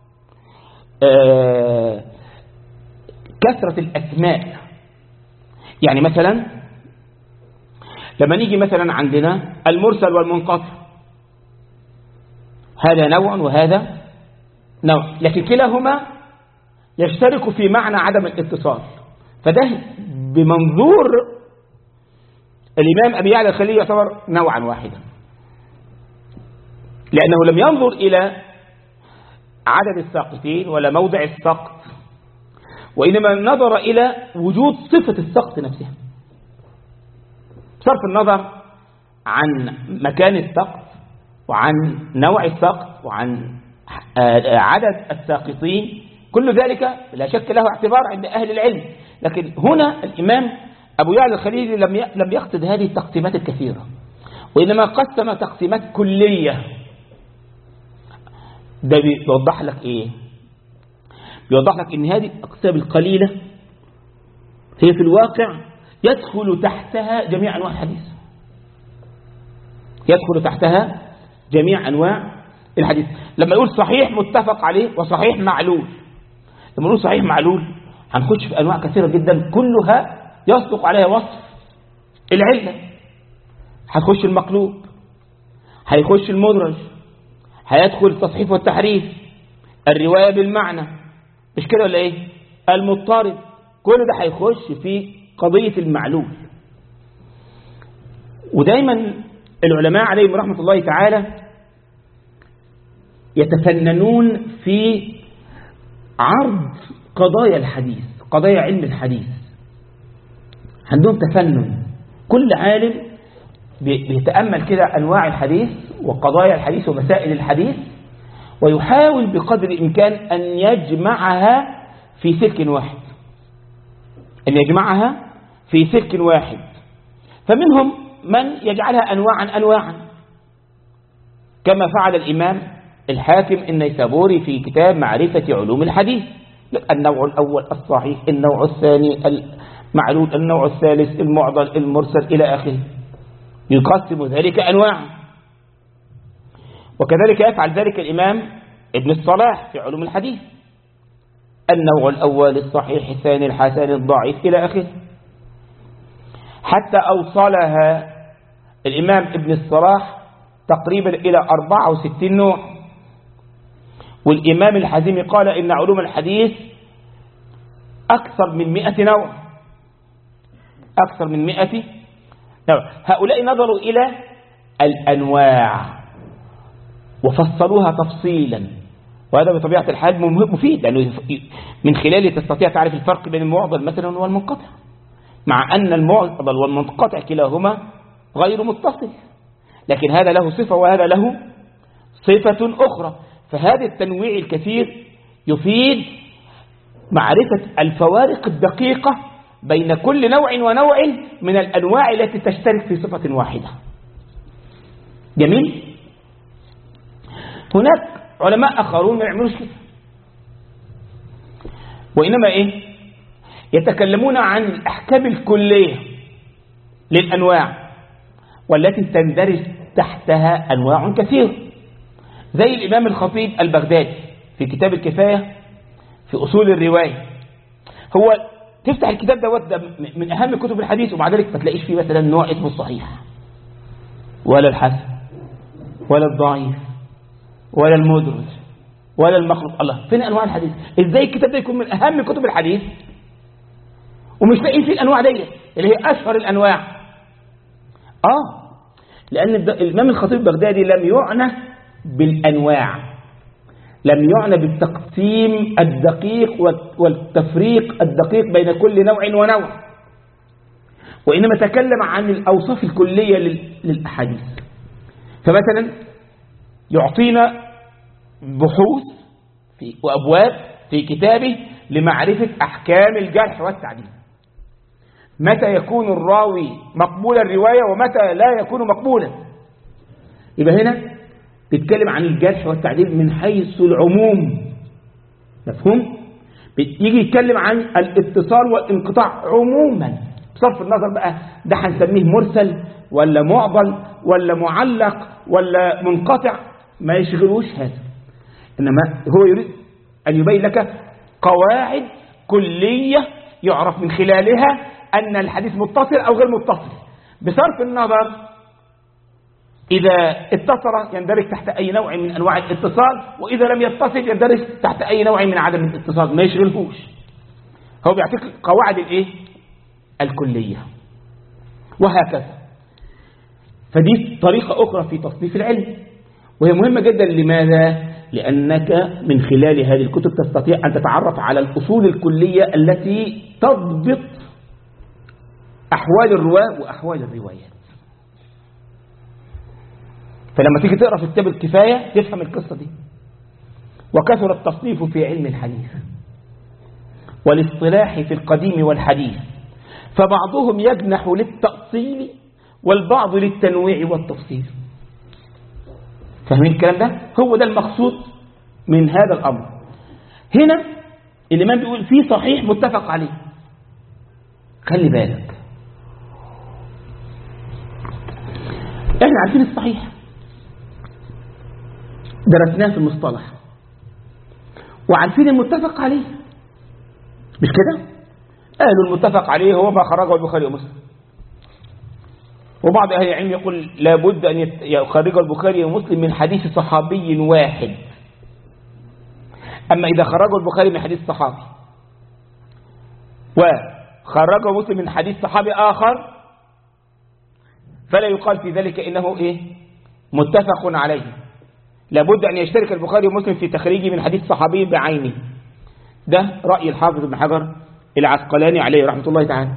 آه، كثرة الأسماء يعني مثلا لما نيجي مثلا عندنا المرسل والمنقطع هذا نوع وهذا نوع لكن كلاهما يشترك في معنى عدم الاتصال فده بمنظور الإمام أبي يعلى الخليل يعتبر نوعا واحدا لأنه لم ينظر إلى عدد الساقطين ولا موضع السقط وإنما نظر إلى وجود صفة السقط نفسها صرف النظر عن مكان السقط وعن نوع السقط وعن عدد الساقطين كل ذلك لا شك له اعتبار عند أهل العلم لكن هنا الإمام أبو يعلى الخليلي لم لم يقصد هذه التقسيمات الكثيرة وإنما قسم تقسيمات كلية ده بيوضح لك ايه بيوضح لك ان هذه الاقسام القليلة هي في الواقع يدخل تحتها جميع انواع الحديث يدخل تحتها جميع انواع الحديث لما يقول صحيح متفق عليه وصحيح معلول لما نقول صحيح معلول هنخش في انواع كثيرة جدا كلها يصدق عليها وصف العلة هتخش المقلوب هيخش المدرج هيدخل التصحيف والتحريف الرواية بالمعنى مش كده ولا ايه المضطرب كل ده هيخش في قضية المعلول ودايما العلماء عليهم رحمة الله تعالى يتفننون في عرض قضايا الحديث قضايا علم الحديث عندهم تفنن كل عالم بيتأمل كده أنواع الحديث وقضايا الحديث ومسائل الحديث ويحاول بقدر الإمكان أن يجمعها في سلك واحد أن يجمعها في سلك واحد فمنهم من يجعلها أنواعا أنواعا كما فعل الإمام الحاكم النيسابوري في كتاب معرفة علوم الحديث النوع الأول الصحيح النوع الثاني المعلول النوع الثالث المعضل المرسل إلى آخره يقسم ذلك أنواع وكذلك يفعل ذلك الإمام ابن الصلاح في علوم الحديث النوع الأول الصحيح الثاني الحسن الضعيف إلى آخره حتى أوصلها الإمام ابن الصلاح تقريبا إلى 64 نوع والإمام الحزيمي قال إن علوم الحديث أكثر من 100 نوع أكثر من 100 نوع هؤلاء نظروا إلى الأنواع وفصلوها تفصيلا وهذا بطبيعة الحال مفيد لأنه من خلاله تستطيع تعرف الفرق بين المعضل مثلا والمنقطع مع أن المعضل والمنقطع كلاهما غير متصل لكن هذا له صفة وهذا له صفة أخرى فهذا التنويع الكثير يفيد معرفة الفوارق الدقيقة بين كل نوع ونوع من الأنواع التي تشترك في صفة واحدة جميل هناك علماء آخرون ما يعملوش كده وإنما إيه يتكلمون عن الأحكام الكلية للأنواع والتي تندرج تحتها أنواع كثيرة زي الإمام الخطيب البغدادي في كتاب الكفاية في أصول الرواية هو تفتح الكتاب دوت ده من أهم كتب الحديث ومع ذلك ما تلاقيش فيه مثلا نوع اسمه الصحيح ولا الحسن ولا الضعيف ولا المدرج ولا المخلوق الله فين أنواع الحديث إزاي الكتاب ده يكون من أهم كتب الحديث ومش لاقيين فيه الأنواع دي اللي هي أشهر الأنواع آه لأن الإمام الخطيب البغدادي لم يعنى بالأنواع لم يعنى بالتقسيم الدقيق والتفريق الدقيق بين كل نوع ونوع وإنما تكلم عن الأوصاف الكلية للأحاديث فمثلا يعطينا بحوث في وأبواب في كتابه لمعرفة أحكام الجرح والتعديل متى يكون الراوي مقبول الرواية ومتى لا يكون مقبولا يبقى هنا بيتكلم عن الجرح والتعديل من حيث العموم مفهوم يجي يتكلم عن الاتصال والانقطاع عموما بصرف النظر بقى ده هنسميه مرسل ولا معضل ولا معلق ولا منقطع ما يشغلوش هذا إنما هو يريد أن يبين لك قواعد كلية يعرف من خلالها أن الحديث متصل أو غير متصل بصرف النظر إذا اتصل يندرج تحت أي نوع من أنواع الاتصال وإذا لم يتصل يندرج تحت أي نوع من عدم الاتصال ما يشغلهوش هو بيعطيك قواعد الايه الكلية وهكذا فدي طريقة أخرى في تصنيف العلم وهي مهمة جدا لماذا؟ لأنك من خلال هذه الكتب تستطيع أن تتعرف على الأصول الكلية التي تضبط أحوال الرواة وأحوال الروايات فلما تيجي تقرأ في كتاب الكفاية تفهم القصة دي وكثر التصنيف في علم الحديث والاصطلاح في القديم والحديث فبعضهم يجنح للتأصيل والبعض للتنويع والتفصيل فاهمين الكلام ده هو ده المقصود من هذا الأمر هنا الإمام بيقول في صحيح متفق عليه خلي بالك احنا عارفين الصحيح درسناه في المصطلح وعارفين المتفق عليه مش كده قالوا المتفق عليه هو ما خرجه البخاري ومسلم وبعض أهل العلم يقول لابد أن يخرج البخاري ومسلم من حديث صحابي واحد أما إذا خرجه البخاري من حديث صحابي وخرجه مسلم من حديث صحابي آخر فلا يقال في ذلك إنه إيه متفق عليه لابد أن يشترك البخاري ومسلم في تخريجه من حديث صحابي بعينه ده رأي الحافظ ابن حجر العسقلاني عليه رحمة الله تعالى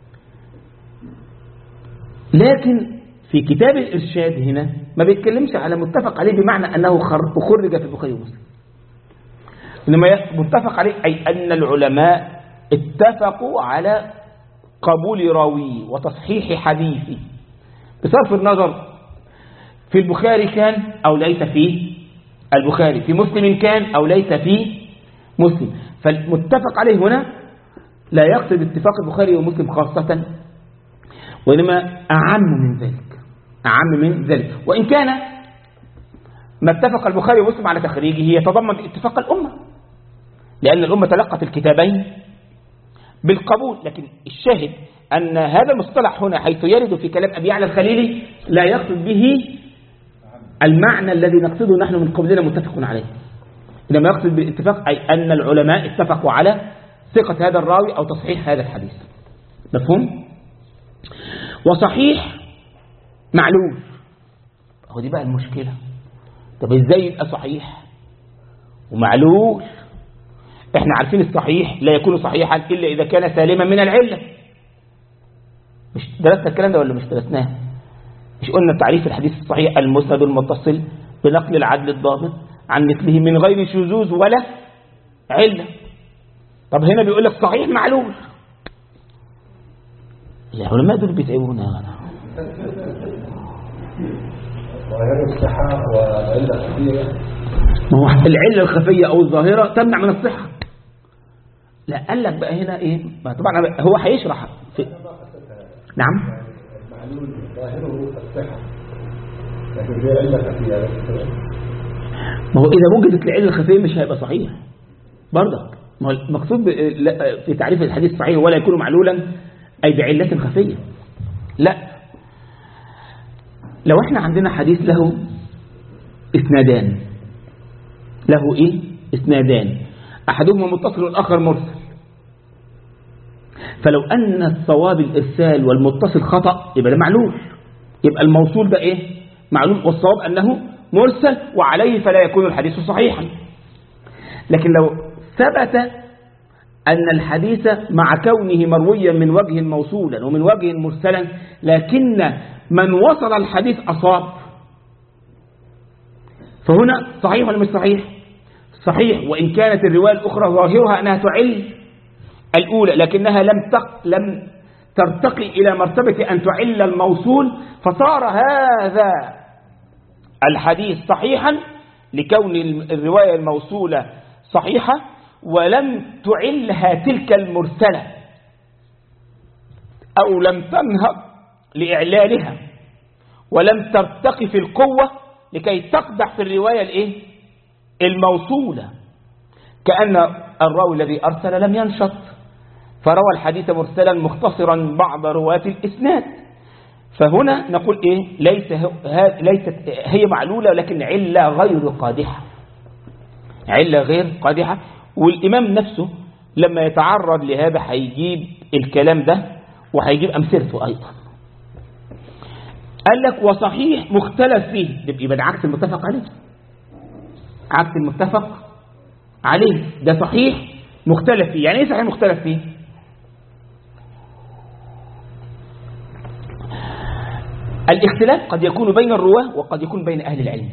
لكن في كتاب الإرشاد هنا ما بيتكلمش على متفق عليه بمعنى أنه خرج في البخاري ومسلم إنما متفق عليه أي أن العلماء اتفقوا على قبول راوي وتصحيح حديثي بصرف النظر في البخاري كان أو ليس في البخاري في مسلم كان أو ليس في مسلم فالمتفق عليه هنا لا يقصد اتفاق البخاري ومسلم خاصة وإنما أعم من ذلك أعم من ذلك وإن كان ما اتفق البخاري ومسلم على تخريجه يتضمن اتفاق الأمة لأن الأمة تلقت الكتابين بالقبول لكن الشاهد أن هذا المصطلح هنا حيث يرد في كلام أبي يعلى الخليلي لا يقصد به المعنى الذي نقصده نحن من قبلنا متفق عليه إنما يقصد بالاتفاق أي أن العلماء اتفقوا على ثقة هذا الراوي أو تصحيح هذا الحديث مفهوم؟ وصحيح معلول هو دي بقى المشكلة طب ازاي يبقى صحيح ومعلول احنا عارفين الصحيح لا يكون صحيحا إلا إذا كان سالما من العلة مش درسنا الكلام ده ولا مش درسناه مش قلنا تعريف الحديث الصحيح المسند المتصل بنقل العدل الضابط عن مثله من غير شذوذ ولا علة طب هنا بيقول لك صحيح معلول العلماء دول بيتعبونا ظاهر الصحة والعلة الخفية ما هو العلة الخفية أو الظاهرة تمنع من الصحة لا قال لك بقى هنا إيه ما طبعا هو هيشرح في... نعم المعلول ظاهره الصحة لكن في علة خفية ما هو إذا وجدت العلة الخفية مش هيبقى صحيح برضك ما هو المقصود ب- لا- في تعريف الحديث صحيح ولا يكون معلولا أي بعلة خفية لا لو احنا عندنا حديث له اسنادان له ايه اسنادان احدهما متصل والاخر مرسل فلو ان الصواب الارسال والمتصل خطا يبقى ده معلول يبقى الموصول ده ايه معلول والصواب انه مرسل وعليه فلا يكون الحديث صحيحا لكن لو ثبت أن الحديث مع كونه مرويا من وجه موصولا ومن وجه مرسلا لكن من وصل الحديث أصاب فهنا صحيح ولا مش صحيح صحيح وإن كانت الرواية الأخرى ظاهرها أنها تعل الأولى لكنها لم تق لم ترتقي إلى مرتبة أن تعل الموصول فصار هذا الحديث صحيحا لكون الرواية الموصولة صحيحة ولم تعلها تلك المرسلة أو لم تنهض لإعلالها ولم ترتقي في القوة لكي تقدح في الرواية الإيه؟ الموصولة كأن الراوي الذي أرسل لم ينشط فروى الحديث مرسلا مختصرا بعض رواة الإسناد فهنا نقول إيه ليس ليست هي معلولة لكن علة غير قادحة علة غير قادحة والإمام نفسه لما يتعرض لهذا هيجيب الكلام ده وهيجيب أمثلته أيضا قال لك وصحيح مختلف فيه يبقى ده عكس المتفق عليه عكس المتفق عليه ده صحيح مختلف فيه يعني ايه صحيح مختلف فيه الاختلاف قد يكون بين الرواه وقد يكون بين أهل العلم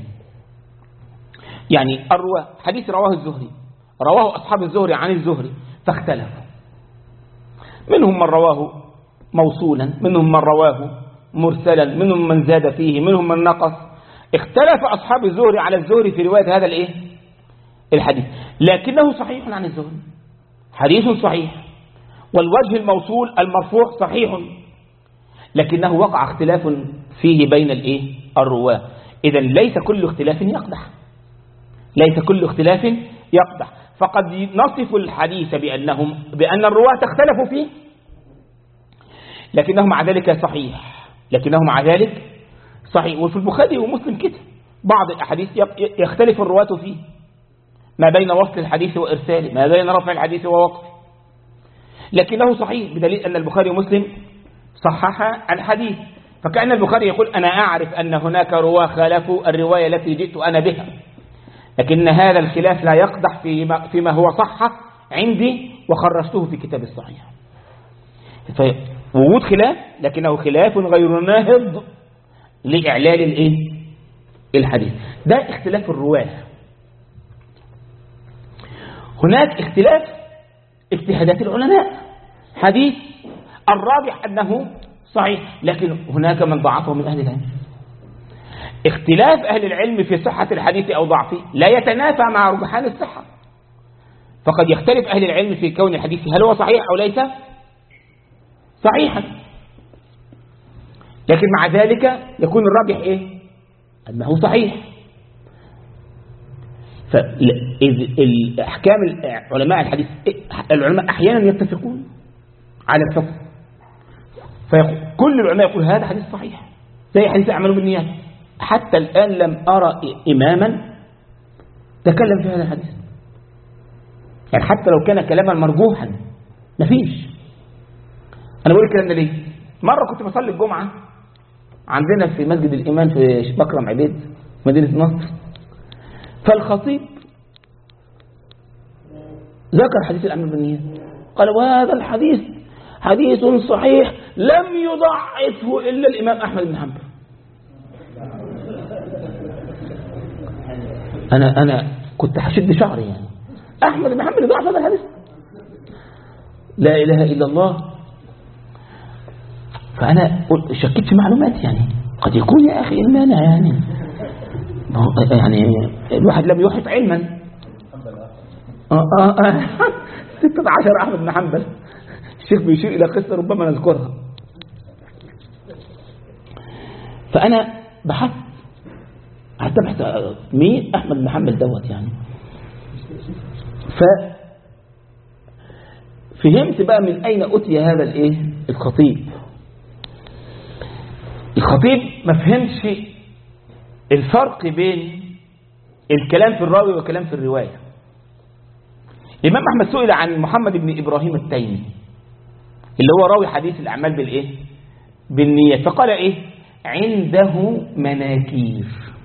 يعني الرواه حديث رواه الزهري رواه أصحاب الزهري عن الزهري فاختلفوا منهم من رواه موصولا منهم من رواه مرسلا منهم من زاد فيه منهم من نقص اختلف أصحاب الزهري على الزهري في رواية هذا الايه الحديث لكنه صحيح عن الزهري حديث صحيح والوجه الموصول المرفوع صحيح لكنه وقع اختلاف فيه بين الايه الرواه اذا ليس كل اختلاف يقدح ليس كل اختلاف يقدح فقد نصف الحديث بأنهم بأن الرواة اختلفوا فيه لكنه مع ذلك صحيح لكنه مع ذلك صحيح وفي البخاري ومسلم كده بعض الأحاديث يختلف الرواة فيه ما بين وصل الحديث وإرساله ما بين رفع الحديث ووقفه لكنه صحيح بدليل أن البخاري ومسلم صحح الحديث فكأن البخاري يقول أنا أعرف أن هناك رواة خالفوا الرواية التي جئت أنا بها لكن هذا الخلاف لا يقدح فيما, فيما هو صح عندي وخرجته في كتاب الصحيح وجود خلاف لكنه خلاف غير ناهض لإعلال الإيه؟ الحديث ده اختلاف الرواة هناك اختلاف اجتهادات العلماء حديث الراجح أنه صحيح لكن هناك من ضعفه من أهل العلم اختلاف أهل العلم في صحة الحديث أو ضعفه لا يتنافى مع رجحان الصحة فقد يختلف أهل العلم في كون الحديث هل هو صحيح أو ليس صحيحا لكن مع ذلك يكون الراجح إيه أنه صحيح فالأحكام علماء الحديث العلماء أحيانا يتفقون على الحكم فكل العلماء يقول هذا حديث صحيح زي حديث أعمال بالنيات حتى الآن لم أرى إماما تكلم في هذا الحديث يعني حتى لو كان كلاما مرجوحا مفيش أنا بقول الكلام ده ليه مرة كنت بصلي الجمعة عندنا في مسجد الإيمان في بكرم عبيد مدينة نصر فالخطيب ذكر حديث الأمر بالنيات قال وهذا الحديث حديث صحيح لم يضعفه إلا الإمام أحمد بن حنبل أنا أنا كنت هشد شعري يعني أحمد بن حنبل ضعف هذا الحديث لا إله إلا الله فأنا شكيت في معلومات يعني قد يكون يا أخي المانع يعني يعني الواحد لم يحط علما آه آه آه 16 أحمد بن حنبل الشيخ بيشير إلى قصة ربما نذكرها فأنا بحثت حتى بحث مين أحمد بن حنبل دوت يعني ف فهمت بقى من أين أتي هذا الإيه الخطيب الخطيب ما فهمش الفرق بين الكلام في الراوي والكلام في الرواية الإمام أحمد سئل عن محمد بن إبراهيم التيمي اللي هو راوي حديث الأعمال بالإيه بالنية فقال إيه عنده مناكير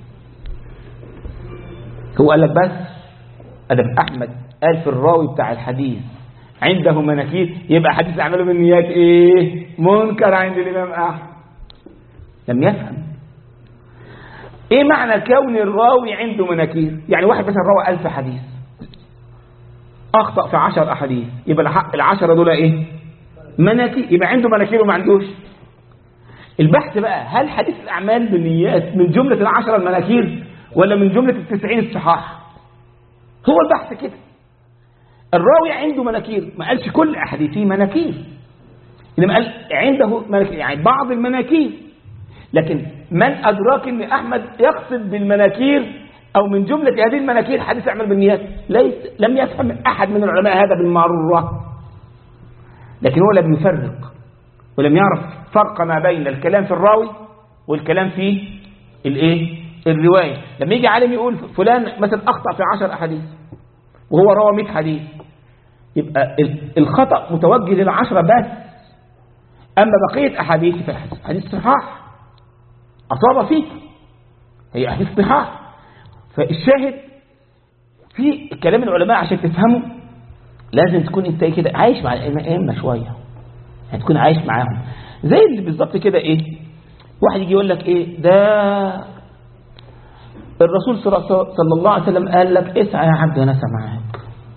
هو قال لك بس أدب أحمد قال في الراوي بتاع الحديث عنده مناكير يبقى حديث الأعمال بالنيات إيه منكر عند الإمام أحمد لم يفهم ايه معنى كون الراوي عنده مناكير يعني واحد مثلا روى ألف حديث أخطأ في عشر أحاديث يبقى العشرة دول ايه مناكير يبقى عنده مناكير وما عندوش البحث بقى هل حديث الأعمال بالنيات من جملة العشرة المناكير ولا من جملة التسعين الصحاح هو البحث كده الراوي عنده مناكير ما قالش كل أحاديثه مناكير إنما قال عنده مناكير يعني بعض المناكير لكن من أدراك أن أحمد يقصد بالمناكير أو من جملة هذه المناكير حديث أعمال بالنيات ليس لم يفهم أحد من العلماء هذا بالمرة لكن هو لم يفرق ولم يعرف فرق ما بين الكلام في الراوي والكلام في الايه الرواية لما يجي عالم يقول فلان مثلا أخطأ في عشر أحاديث وهو روى 100 حديث يبقى الخطأ متوجه للعشرة بس أما بقية أحاديث فحديث صحاح أصاب فيك هي أحاديث صحاح فالشاهد في كلام العلماء عشان تفهمه لازم تكون انت كده عايش مع الائمه شويه يعني تكون عايش معاهم زي اللي بالظبط كده ايه واحد يجي يقول لك ايه ده الرسول صلى الله عليه وسلم قال لك اسعى يا عبد انا معاك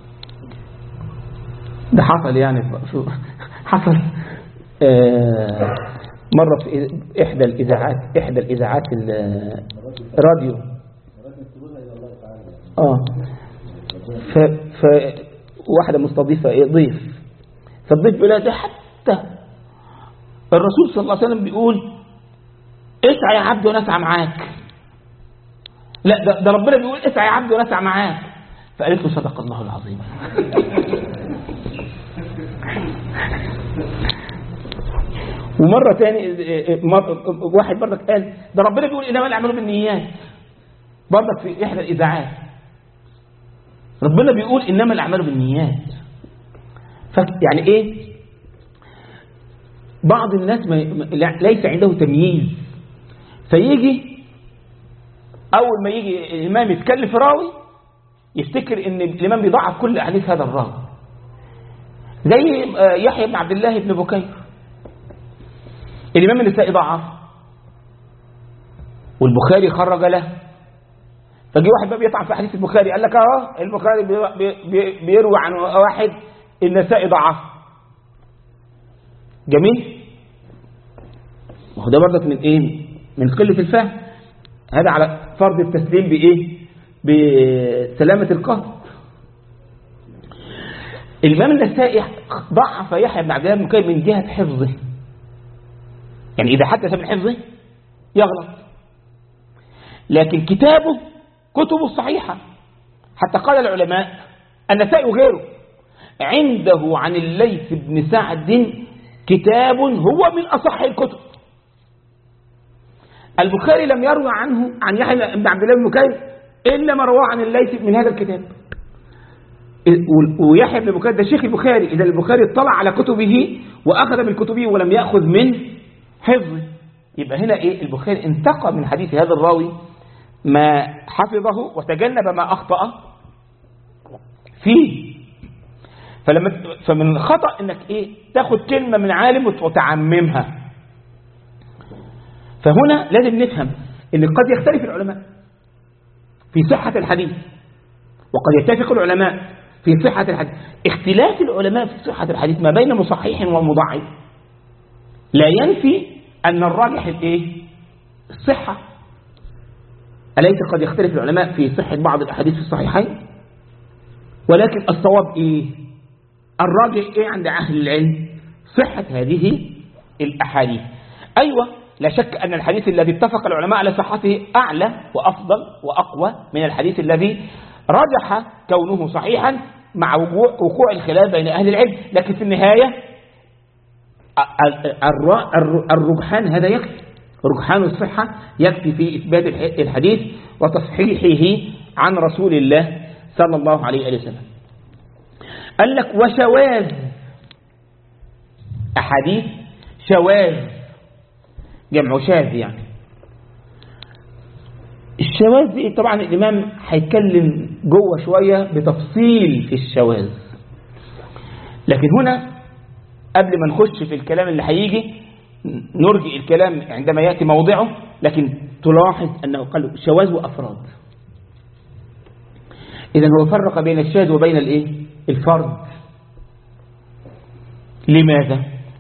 ده حصل يعني شو حصل آه مرة في إحدى الإذاعات إحدى الإذاعات الراديو آه ف ف واحدة مستضيفة إيه ضيف فالضيف بيقول لها ده حتى الرسول صلى الله عليه وسلم بيقول اسعى يا عبد ونسعى معاك لا ده, ده ربنا بيقول اسعى يا عبد ونسعى معاك فقالت له صدق الله العظيم ومرة تاني واحد برضك قال ده ربنا بيقول إنما الأعمال بالنيات برضك في إحدى الإذاعات ربنا بيقول إنما الأعمال بالنيات يعني إيه بعض الناس ما ليس عنده تمييز فيجي أول ما يجي الإمام يتكلم في راوي يفتكر إن الإمام بيضعف كل أحاديث هذا الراوي زي يحيى بن عبد الله بن بكير الإمام النسائي ضعف والبخاري خرج له فجي واحد بقى بيطعن في حديث البخاري قال لك اه البخاري بي بي بيروي عن واحد النسائي ضعف جميل وهو ده برضك من ايه من قله الفهم هذا على فرض التسليم بايه بسلامه القلب الامام النسائي ضعف يحيى بن عبد الله بن كير من جهه حفظه يعني اذا حدث من حفظه يغلط لكن كتابه كتبه صحيحة حتى قال العلماء النسائي وغيره عنده عن الليث بن سعد كتاب هو من أصح الكتب البخاري لم يروى عنه عن يحيى بن عبد الله بن بكير إلا ما رواه عن الليث من هذا الكتاب ويحيى بن بكير ده شيخ البخاري إذا البخاري اطلع على كتبه وأخذ من كتبه ولم يأخذ من حفظه يبقى هنا إيه البخاري انتقى من حديث هذا الراوي ما حفظه وتجنب ما أخطأ فيه فلما فمن الخطأ انك ايه تاخد كلمة من عالم وتعممها فهنا لازم نفهم ان قد يختلف العلماء في صحة الحديث وقد يتفق العلماء في صحة الحديث اختلاف العلماء في صحة الحديث ما بين مصحح ومضاعف لا ينفي أن الراجح الايه الصحة أليس قد يختلف العلماء في صحة بعض الأحاديث في الصحيحين ولكن الصواب إيه الراجح إيه عند أهل العلم صحة هذه الأحاديث أيوة لا شك أن الحديث الذي اتفق العلماء على صحته أعلى وأفضل وأقوى من الحديث الذي رجح كونه صحيحا مع وقوع الخلاف بين أهل العلم لكن في النهاية الرجحان هذا يكفي رجحان الصحة يكفي في إثبات الحديث وتصحيحه عن رسول الله صلى الله عليه وسلم قال لك وشواذ أحاديث شواذ جمع شاذ يعني الشواذ دي طبعا الإمام هيتكلم جوه شوية بتفصيل في الشواذ لكن هنا قبل ما نخش في الكلام اللي هيجي نرجئ الكلام عندما يأتي موضعه لكن تلاحظ أنه قال شواذ وأفراد إذا هو فرق بين الشاذ وبين الإيه؟ الفرد لماذا؟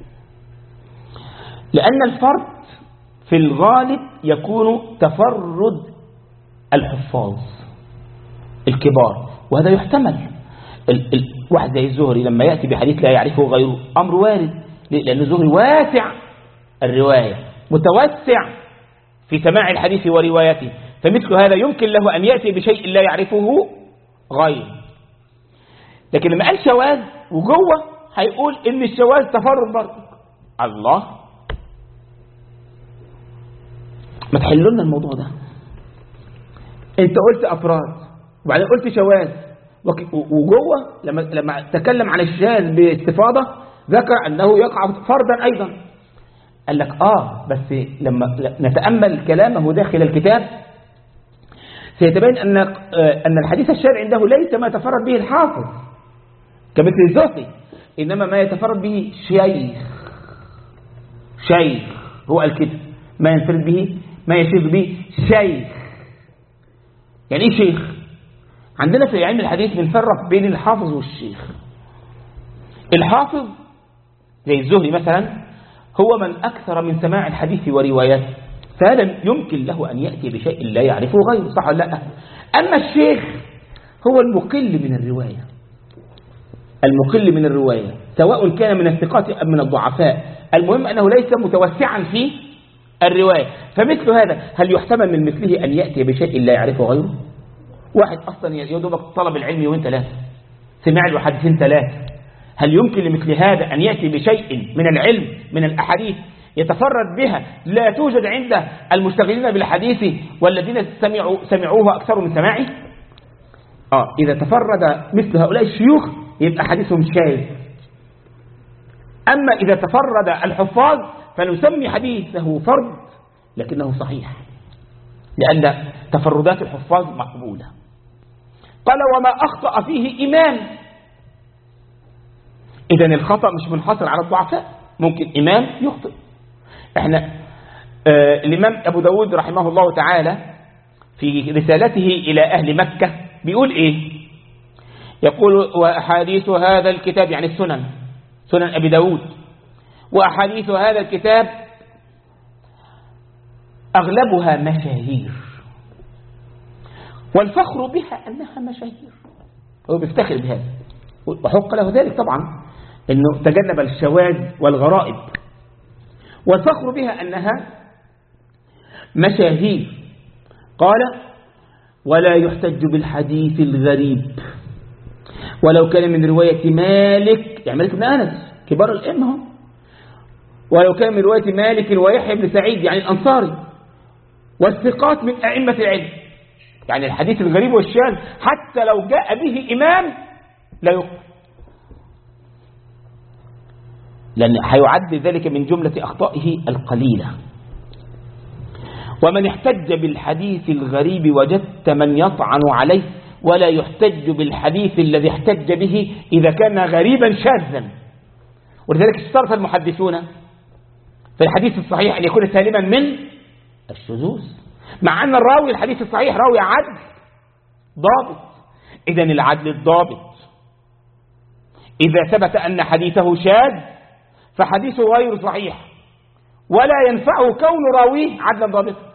لأن الفرد في الغالب يكون تفرد الحفاظ الكبار وهذا يحتمل ال ال واحد زي الزهري لما يأتي بحديث لا يعرفه غيره أمر وارد ليه؟ لأن الزهري واسع الرواية متوسع في سماع الحديث وروايته فمثل هذا يمكن له أن يأتي بشيء لا يعرفه غيره لكن لما قال شواذ وجوه هيقول ان الشواذ تفرد برضه الله ما تحلوا لنا الموضوع ده انت قلت افراد وبعدين قلت شواذ وك- و- وجوه لما لما تكلم عن الشاذ باستفاضه ذكر انه يقع فردا ايضا قال لك اه بس لما نتامل كلامه داخل الكتاب سيتبين ان آه، ان الحديث الشاذ عنده ليس ما يتفرد به الحافظ كمثل الزهري انما ما يتفرد به شيخ شيخ هو الكتاب ما ينفرد به ما يشير به شيخ يعني ايه شيخ عندنا في علم الحديث بنفرق بين الحافظ والشيخ الحافظ زي الزهري مثلا هو من أكثر من سماع الحديث ورواياته فهذا يمكن له أن يأتي بشيء لا يعرفه غيره صح ولا لا أما الشيخ هو المقل من الرواية المقل من الرواية سواء كان من الثقات أم من الضعفاء المهم أنه ليس متوسعا في الرواية فمثل هذا هل يحتمل من مثله أن يأتي بشيء لا يعرفه غيره واحد أصلا يدوبك طلب العلم يومين ثلاثة سمع له حديثين ثلاثة هل يمكن لمثل هذا أن يأتي بشيء من العلم من الأحاديث يتفرد بها لا توجد عند المشتغلين بالحديث والذين سمعوا سمعوه أكثر من سماعه آه إذا تفرد مثل هؤلاء الشيوخ يبقى حديثهم شاذ أما إذا تفرد الحفاظ فنسمي حديثه فرد لكنه صحيح لأن تفردات الحفاظ مقبولة قال وما أخطأ فيه إمام إذا الخطأ مش منحصر على الضعفاء ممكن إمام يخطئ احنا آه الإمام أبو داود رحمه الله تعالى في رسالته إلى أهل مكة بيقول إيه يقول وأحاديث هذا الكتاب يعني السنن سنن أبي داود وأحاديث هذا الكتاب أغلبها مشاهير والفخر بها أنها مشاهير هو بيفتخر بهذا وحق له ذلك طبعا أنه تجنب الشواذ والغرائب والفخر بها أنها مشاهير قال ولا يحتج بالحديث الغريب ولو كان من رواية مالك يعني مالك بن أنس كبار الأئمة هم ولو كان من رواية مالك ويحيى بن سعيد يعني الأنصاري والثقات من أئمة العلم يعني الحديث الغريب والشاذ حتى لو جاء به إمام لا يقبل لأن هيعد ذلك من جملة أخطائه القليلة ومن احتج بالحديث الغريب وجدت من يطعن عليه ولا يحتج بالحديث الذي احتج به إذا كان غريبا شاذا ولذلك اشترط المحدثون في الحديث الصحيح أن يكون سالما من الشذوذ مع أن الراوي الحديث الصحيح راوي عدل ضابط إذا العدل الضابط إذا ثبت أن حديثه شاذ فحديثه غير صحيح ولا ينفعه كون راويه عدلا ضابطا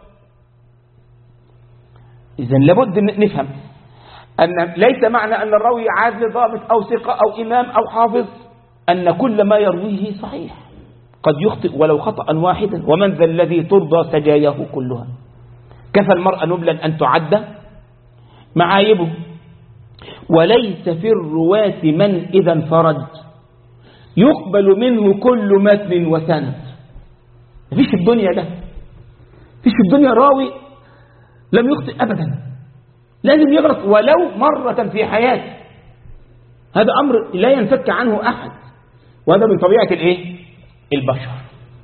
إذا لابد نفهم أن ليس معنى أن الراوي عادل ضابط أو ثقة أو إمام أو حافظ أن كل ما يرويه صحيح قد يخطئ ولو خطأ واحدا ومن ذا الذي ترضى سجاياه كلها كفى المرء نبلا أن تعد معايبه وليس في الرواة من إذا انفرد يقبل منه كل متن وسند مفيش في الدنيا ده مفيش في الدنيا راوي لم يخطئ أبدا لازم يغلط ولو مرة في حياته هذا أمر لا ينفك عنه أحد وهذا من طبيعة الإيه؟ البشر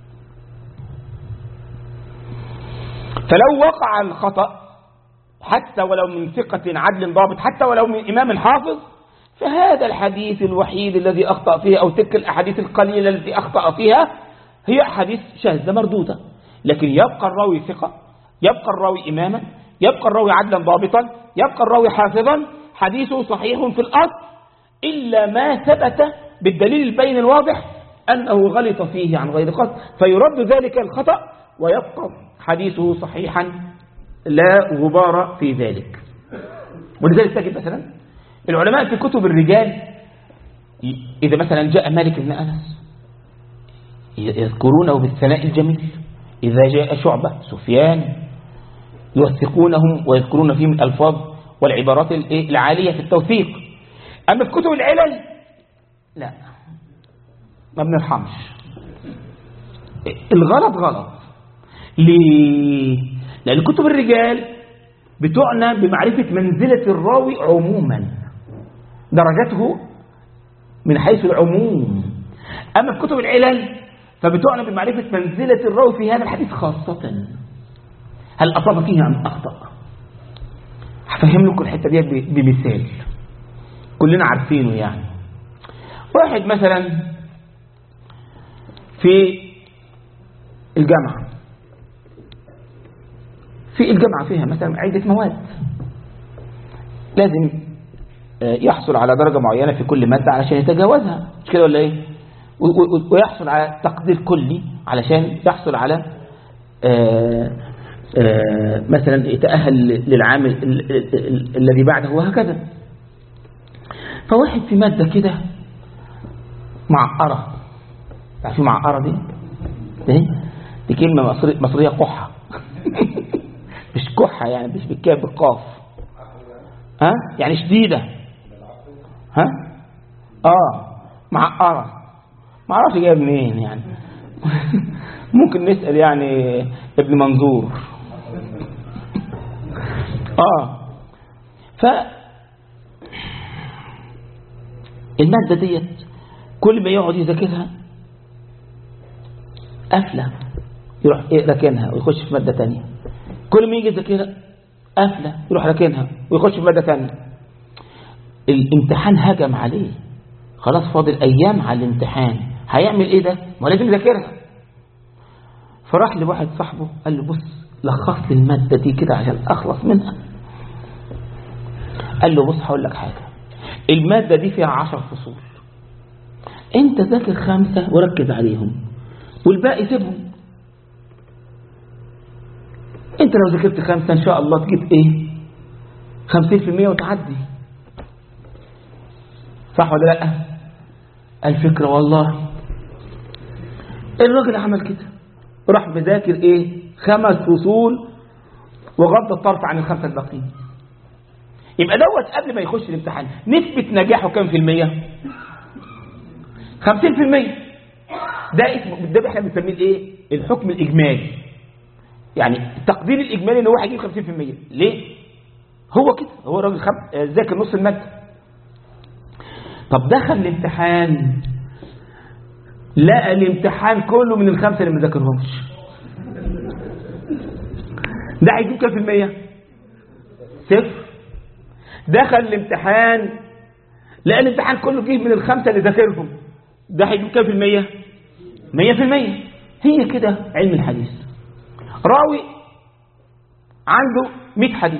فلو وقع الخطأ حتى ولو من ثقة عدل ضابط حتى ولو من إمام حافظ فهذا الحديث الوحيد الذي أخطأ فيه أو تلك الأحاديث القليلة التي أخطأ فيها هي أحاديث شاذة مردودة لكن يبقى الراوي ثقة يبقى الراوي إماما يبقى الراوي عدلا ضابطا يبقى الراوي حافظا حديثه صحيح في الأصل إلا ما ثبت بالدليل البين الواضح أنه غلط فيه عن غير قصد فيرد ذلك الخطأ ويبقى حديثه صحيحا لا غبار في ذلك ولذلك تجد مثلا العلماء في كتب الرجال إذا مثلا جاء مالك بن أنس يذكرونه بالثناء الجميل إذا جاء شعبة سفيان يوثقونهم ويذكرون فيهم الألفاظ والعبارات الإيه؟ العالية في التوثيق أما في كتب العلل لا ما بنرحمش الغلط غلط ليه؟ لأن كتب الرجال بتعنى بمعرفة منزلة الراوي عموما درجته من حيث العموم أما في كتب العلل فبتعنى بمعرفة منزلة الراوي في هذا الحديث خاصة هل أصاب فيه أم أخطأ هفهم لكم الحتة دي ب- بمثال كلنا عارفينه يعني واحد مثلا في الجامعة في الجامعة فيها مثلا عدة مواد لازم آه، يحصل على درجة معينة في كل مادة علشان يتجاوزها مش كده ولا ايه و- و- ويحصل على تقدير كلي علشان يحصل على آه، آه، مثلا يتأهل للعام ال- ال- ال- ال- الذي بعده وهكذا فواحد في مادة كده معقرة عارفين معقرة دي؟ ايه؟ دي كلمة مصري مصرية قحة مش كحة يعني مش بالكاف بالقاف ها يعني شديدة ها اه معقرة ما اعرفش جايه منين يعني ممكن نسأل يعني ابن منظور اه ف المادة ديت كل ما يقعد يذاكرها قافلة يروح إيه راكنها ويخش في مادة تانية كل ما يجي يذاكرها قافلة يروح راكنها ويخش في مادة تانية الامتحان هجم عليه خلاص فاضل أيام على الامتحان هيعمل إيه ده؟ ما لازم يذاكرها فراح لواحد صاحبه قال له بص لخص لي المادة دي كده عشان أخلص منها قال له بص هقول لك حاجة المادة دي فيها عشر فصول انت ذاكر خمسة وركز عليهم والباقي سيبهم انت لو ذاكرت خمسة ان شاء الله تجيب ايه خمسين في المية وتعدي صح ولا لا الفكرة والله الراجل عمل كده راح مذاكر ايه خمس فصول وغض الطرف عن الخمسة الباقيين يبقى دوت قبل ما يخش الامتحان نسبة نجاحه كام في المية خمسين في المية ده اسمه ده احنا بنسميه الايه الحكم الاجمالي يعني التقدير الاجمالي ان هو هيجيب 50% ليه هو كده هو راجل خم... آه، ذاكر نص الماده طب دخل الامتحان لقى الامتحان كله من الخمسه اللي ما ذاكرهمش ده هيجيب كام في المية صفر دخل الامتحان لقى الامتحان كله جه من الخمسه اللي ذاكرهم ده هيجيب كام في المية مية في المية هي كده علم الحديث راوي عنده مئة حديث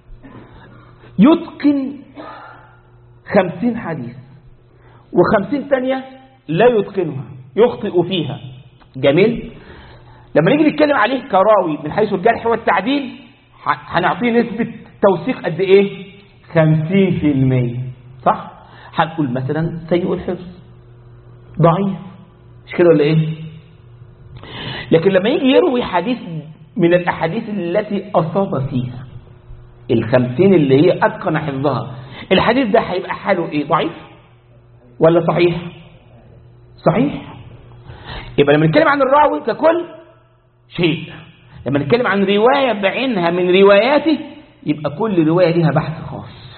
يتقن خمسين حديث وخمسين تانية لا يتقنها يخطئ فيها جميل لما نيجي نتكلم عليه كراوي من حيث الجرح والتعديل ح- هنعطيه نسبة توثيق قد ايه خمسين في المية صح هنقول مثلا سيء الحفظ ضعيف مش كده ولا ايه لكن لما يجي يروي حديث من الأحاديث التي أصاب فيها الخمسين اللي هي أتقن حفظها الحديث ده هيبقى حاله إيه ضعيف ولا صحيح صحيح يبقى لما نتكلم عن الراوي ككل شيء لما نتكلم عن رواية بعينها من رواياته يبقى كل رواية ليها بحث خاص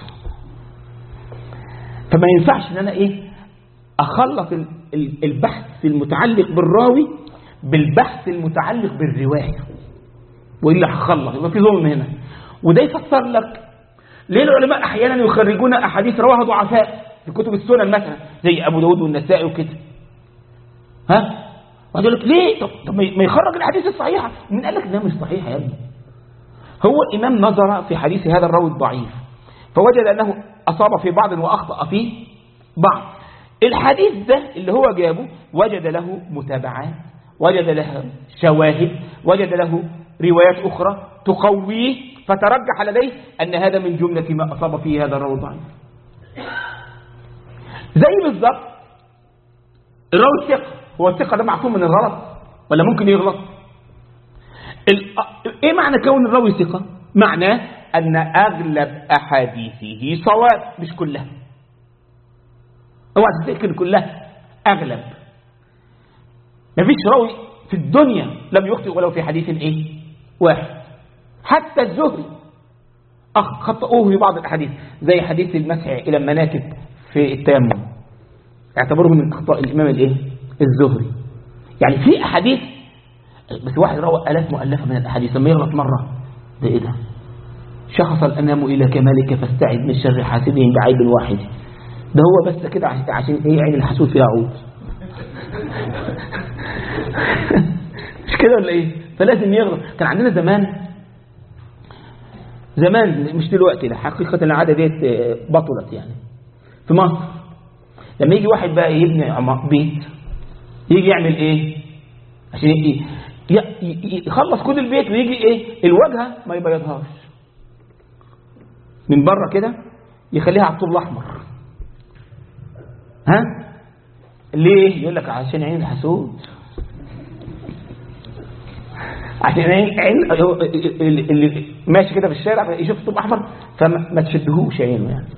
فما ينفعش ان انا ايه اخلط ال- ال- البحث المتعلق بالراوي بالبحث المتعلق بالرواية وإلا هخلط يبقى في ظلم هنا وده يفسر لك ليه العلماء أحيانا يخرجون أحاديث رواها ضعفاء في كتب السنن مثلا زي أبو داود والنسائي وكده ها واحد يقول لك ليه طب, طب ما يخرج الأحاديث الصحيحة مين قال لك إنها مش صحيحة يا ابني هو الإمام نظر في حديث هذا الراوي الضعيف فوجد أنه أصاب في بعض وأخطأ في بعض الحديث ده اللي هو جابه وجد له متابعات وجد له شواهد وجد له روايات أخرى تقويه فترجح لديه أن هذا من جملة ما أصاب فيه هذا الراوي الضعيف زي بالظبط الراوي الثقة هو الثقة ده معصوم من الغلط ولا ممكن يغلط ال- ايه معنى كون الراوي ثقة معناه ان اغلب احاديثه صواب مش كلها اوعى تفتكر كلها اغلب مفيش راوي في الدنيا لم يخطئ ولو في حديث ايه واحد حتى الزهري أخ- خطأوه في بعض الأحاديث زي حديث المسح إلى المناكب في التيمم اعتبروه من أخطاء الإمام الإيه؟ الزهري يعني في أحاديث بس واحد روى آلاف مؤلفة من الأحاديث لما يغلط مرة ده إيه ده؟ شخص الأنام إلى كمالك فاستعد من شر حاسدهم بعيب واحد ده هو بس كده عشان عشان إيه عين الحسود فيها عود مش كده ولا إيه؟ فلازم يغلط كان عندنا زمان زمان مش دلوقتي لا حقيقة العادة ديت آه، بطلت يعني في مصر لما يجي واحد بقى يبني عم- بيت يجي يعمل ايه عشان ي- ي- ي- يخلص كل البيت ويجي ايه الواجهة ما يبيضهاش من بره كده يخليها على الطول الاحمر ها ليه يقول لك عشان عين الحسود عشان عين عين اللي اللي ماشي كده في الشارع يشوف طوب احمر فما ما تشدهوش عينه يعني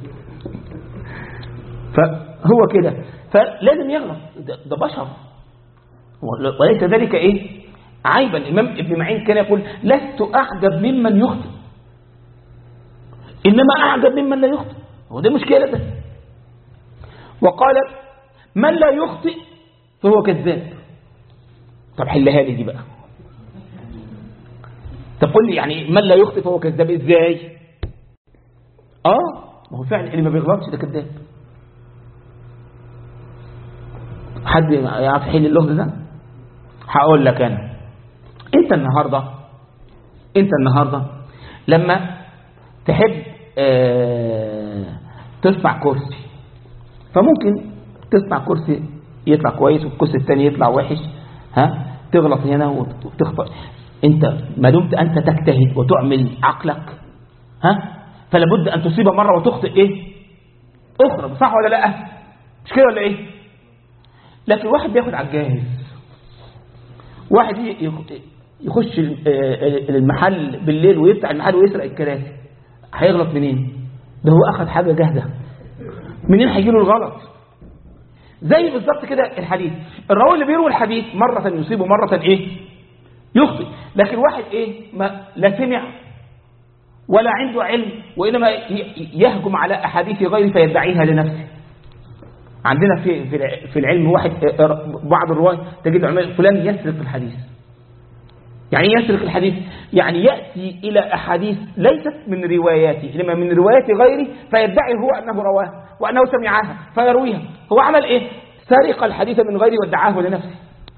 فهو كده فلازم يغلط ده, ده بشر وليس ذلك ايه عيبا الامام ابن معين كان يقول لست اعجب ممن يخطئ انما اعجب ممن لا يخطئ هو ده مشكله ده وقال من لا يخطئ فهو كذاب طب حلها لي دي بقى طب قول لي يعني من لا يخطئ فهو كذاب ازاي اه ما هو فعلا اللي ما بيغلطش ده كذاب حد يعرف يحل اللغز ده هقول لك انا انت النهارده انت النهارده لما تحب آه ترفع كرسي فممكن ترفع كرسي يطلع كويس والكرسي الثاني يطلع وحش ها تغلط هنا وتخطئ انت ما دمت انت تجتهد وتعمل عقلك ها فلا بد ان تصيب مره وتخطئ ايه اخرى صح ولا لا مش كده ولا ايه لكن واحد بياخد على الجاهز واحد يخش المحل بالليل ويفتح المحل ويسرق الكراسي هيغلط منين ده هو اخذ حاجه جاهزه منين هيجي له الغلط زي بالظبط كده الحديث الراوي اللي بيروي الحديث مره يصيبه مره ايه يخطئ لكن واحد ايه ما لا سمع ولا عنده علم وانما يهجم على احاديث غيره فيدعيها لنفسه عندنا في في العلم واحد بعض الرواة تجد علماء فلان يسرق الحديث يعني يسرق الحديث يعني يأتي إلى أحاديث ليست من رواياته إنما من روايات غيره فيدعي هو أنه رواه وأنه سمعها فيرويها هو عمل إيه سرق الحديث من غيره وادعاه لنفسه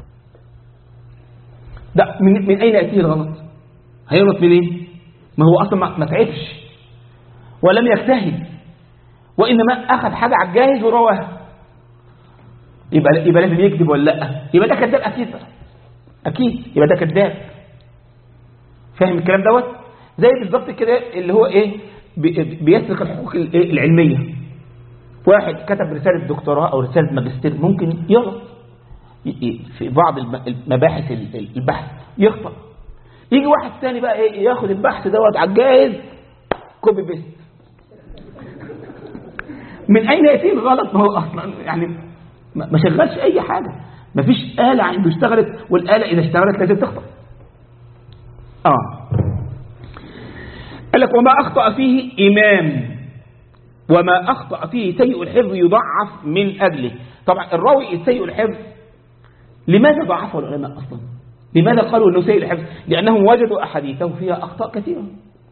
ده من, من أين يأتيه الغلط هيغلط منين ما هو أصلا ما تعبش ولم يجتهد وإنما أخذ حاجة على الجاهز ورواها يبقى يبقى لازم يكذب ولا لا يبقى ده كذاب اكيد اكيد يبقى ده كذاب فاهم الكلام دوت زي بالظبط كده اللي هو ايه بيسرق الحقوق العلميه واحد كتب رساله دكتوراه او رساله ماجستير ممكن يغلط في بعض المباحث البحث يخطأ يجي واحد ثاني بقى ايه ياخد البحث دوت على الجاهز كوبي بيست من اين ياتي الغلط ما هو اصلا يعني ما شغلش اي حاجة ما فيش آلة عنده اشتغلت والآلة إذا اشتغلت لازم تخطأ آه قال لك وما أخطأ فيه إمام وما أخطأ فيه سيء الحفظ يضعف من أجله طبعا الراوي سيء الحفظ لماذا ضعفه العلماء أصلا لماذا قالوا أنه سيء الحفظ لأنهم وجدوا أحاديثه فيها أخطاء كثيرة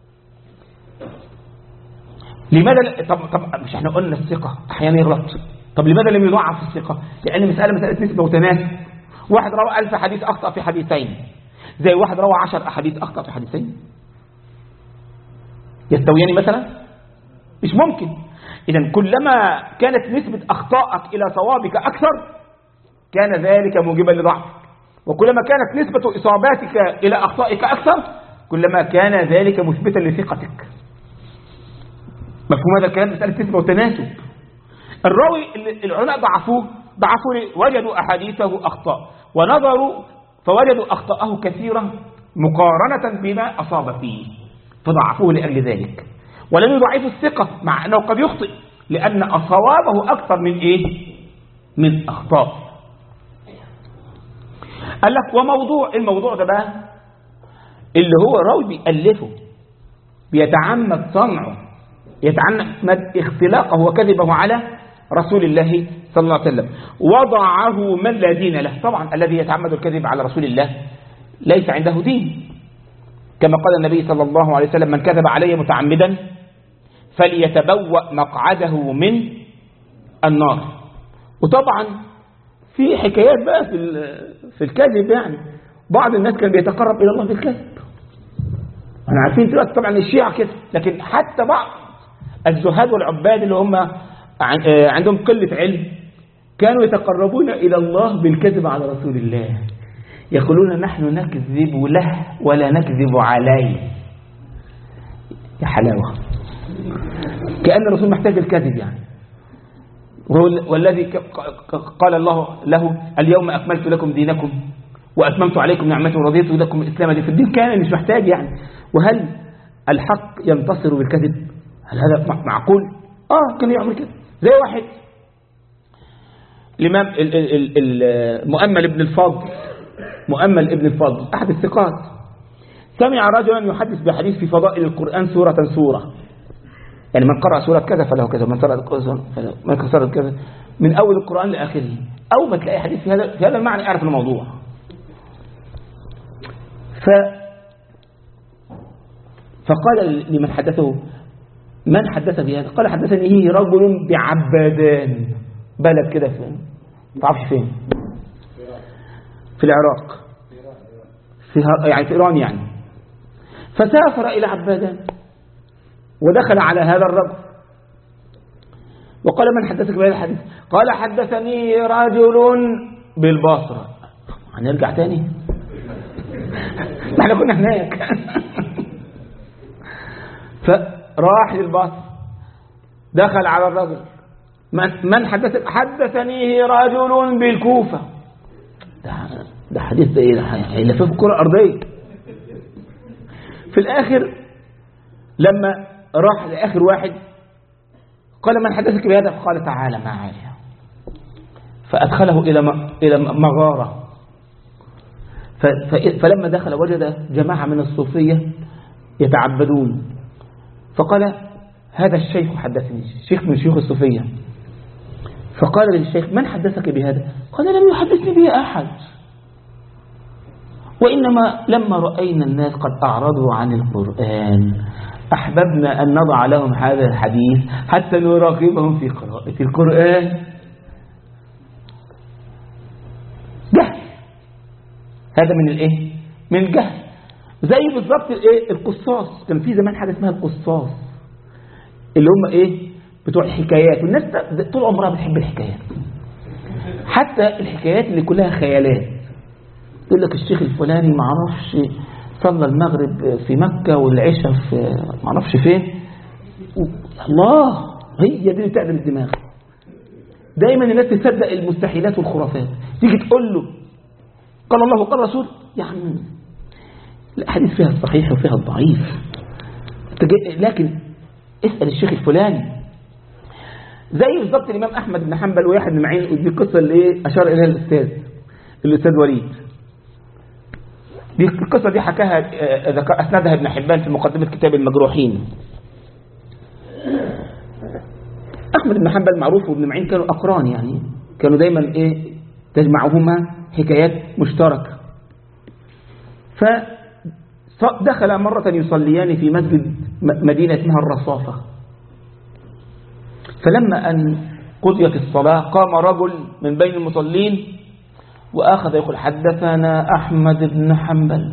لماذا طب, طب مش احنا قلنا الثقة أحيانا يغلط طب لماذا لم يضعف الثقة لأن مسألة مسألة نسبة وتناسب واحد روى ألف حديث أخطأ في حديثين زي واحد روى عشر أحاديث أخطأ في حديثين يستويان مثلا مش ممكن إذا كلما كانت نسبة أخطائك إلى صوابك أكثر كان ذلك موجبا لضعفك وكلما كانت نسبة إصاباتك إلى أخطائك أكثر كلما كان ذلك مثبتا لثقتك مفهوم هذا الكلام مسألة نسبة وتناسب الراوي اللي العلماء ضعفوه ضعفوا لي- وجدوا أحاديثه أخطاء ونظروا فوجدوا أخطاءه كثيرة مقارنة بما أصاب فيه فضعفوه لأجل ذلك ولم يضعفوا الثقة مع أنه قد يخطئ لأن صوابه أكثر من إيه؟ من أخطاء قال لك وموضوع الموضوع ده بقى اللي هو راوي بيألفه بيتعمد صنعه يتعمد اختلاقه وكذبه على رسول الله صلى الله عليه وسلم وضعه من لا دين له طبعا الذي يتعمد الكذب على رسول الله ليس عنده دين كما قال النبي صلى الله عليه وسلم من كذب علي متعمدا فليتبوأ مقعده من النار وطبعا في حكايات بقى في ال- في الكذب يعني بعض الناس كان بيتقرب الى الله بالكذب احنا عارفين دلوقتي طبعا الشيعة كده لكن حتى بعض الزهاد والعباد اللي هم عن- آه، عندهم قلة علم كانوا يتقربون إلى الله بالكذب على رسول الله يقولون نحن نكذب له ولا نكذب عليه يا حلاوة كأن الرسول محتاج الكذب يعني وهو والذي ك- ك- قال الله له اليوم أكملت لكم دينكم وأتممت عليكم نعمتي ورضيت لكم الإسلام دي في الدين كان مش محتاج يعني وهل الحق ينتصر بالكذب هل هذا مع- معقول آه كان يعمل كده زي واحد الإمام ال- ال- ال- ال- مؤمل ابن الفضل مؤمل ابن الفضل أحد الثقات سمع رجلا يحدث بحديث في فضائل القرآن سورة سورة يعني من قرأ سورة كذا فله كذا ومن قرأ كذا فله من قرأ كذا من أول القرآن لآخره أول ما تلاقي حديث في هذا في هذا المعنى اعرف الموضوع ف فقال لمن حدثه من حدث بهذا قال حدثني رجل بعبادان بلد كده في ما تعرفش فين في العراق في ه- يعني في إيران يعني فسافر إلى عبادان ودخل على هذا الرجل وقال من حدثك بهذا الحديث قال حدثني رجل بالبصرة هنرجع تاني ما احنا كنا هناك فراح للبصرة دخل على الرجل من من حدث حدثني رجل بالكوفة ده ده حديث ده ايه ده هيلفف الكرة الأرضية في الآخر لما راح لآخر واحد قال من حدثك بهذا فقال تعالى معي فأدخله إلى م- إلى مغارة ف- ف- فلما دخل وجد جماعة من الصوفية يتعبدون فقال هذا الشيخ حدثني شيخ من شيوخ الصوفية فقال للشيخ من حدثك بهذا قال لم يحدثني به أحد وإنما لما رأينا الناس قد أعرضوا عن القرآن أحببنا أن نضع لهم هذا الحديث حتى نراقبهم في قراءة القرآن جهل هذا من الايه من الجهل زي بالظبط الايه القصاص كان في زمان حاجه اسمها القصاص اللي هم ايه بتوع الحكايات والناس ده- ده طول عمرها بتحب الحكايات حتى الحكايات اللي كلها خيالات يقول لك الشيخ الفلاني ما اعرفش صلى المغرب في مكة والعشاء في ما اعرفش فين و- الله هي دي اللي تعدل الدماغ دايما الناس تصدق المستحيلات والخرافات تيجي تقول له قال الله وقال رسول يعني الأحاديث فيها الصحيح وفيها الضعيف تج- لكن اسأل الشيخ الفلاني زي بالظبط الإمام أحمد بن حنبل ويحيى بن معين ودي القصة اللي إيه أشار إليها الأستاذ الأستاذ وليد دي القصة دي حكاها آه، ذكر أسندها ابن حبان في مقدمة كتاب المجروحين أحمد بن حنبل معروف وابن معين كانوا أقران يعني كانوا دايما إيه تجمعهما حكايات مشتركة فدخل مرة يصليان في مسجد م- مدينة اسمها الرصافة فلما أن قضيت الصلاة قام رجل من بين المصلين وأخذ يقول حدثنا أحمد بن حنبل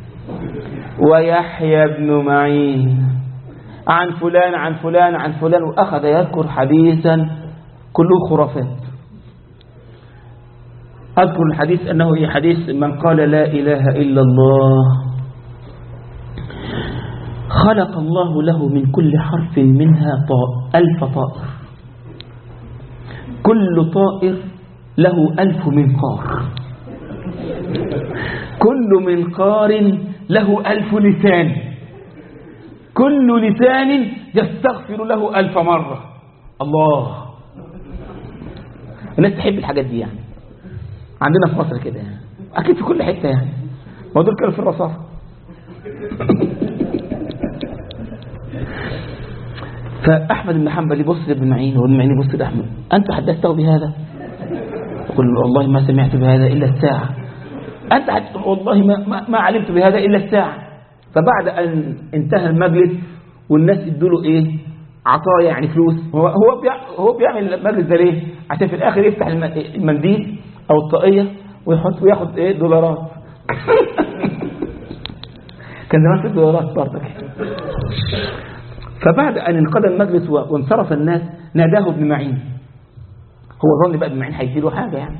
ويحيى بن معين عن فلان عن فلان عن فلان وأخذ يذكر حديثا كله خرافات أذكر الحديث أنه هي حديث من قال لا إله إلا الله خلق الله له من كل حرف منها طاء ألف طائر كل طائر له ألف منقار كل منقار له ألف لسان كل لسان يستغفر له ألف مرة الله الناس تحب الحاجات دي يعني عندنا في مصر كده يعني أكيد في كل حتة يعني ما دول كانوا في الرصافة فأحمد بن حنبل يبص لابن معين وابن معين يبص لأحمد أنت حدثته بهذا يقول والله ما سمعت بهذا إلا الساعة أنت حد... والله ما, ما, ما علمت بهذا إلا الساعة فبعد أن انتهى المجلس والناس يدوا له إيه عطايا يعني فلوس هو هو بيع... هو بيعمل المجلس ده ليه عشان في الآخر يفتح الم... المنديل أو الطاقية ويحط وياخد إيه دولارات كان زمان في الدولارات برضك فبعد أن انقضى المجلس وانصرف الناس ناداه ابن معين هو ظن بقى ابن معين هيديله حاجة يعني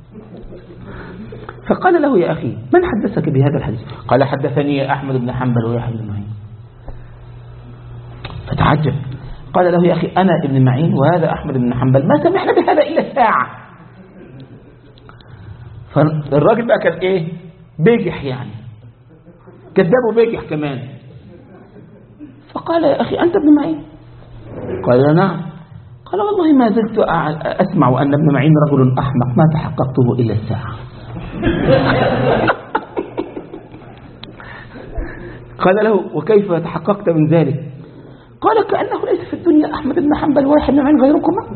فقال له يا أخي من حدثك بهذا الحديث قال حدثني أحمد بن حنبل ويحيى بن معين فتعجب قال له يا أخي أنا ابن معين وهذا أحمد بن حنبل ما سمعنا بهذا إلا ساعة فالراجل بقى كان إيه بيجح يعني كذاب وبيجح كمان فقال يا أخي أنت ابن معين قال نعم قال والله ما زلت أسمع أن ابن معين رجل أحمق ما تحققته إلا الساعة قال له وكيف تحققت من ذلك قال كأنه ليس في الدنيا أحمد بن حنبل واحد من معين غيركما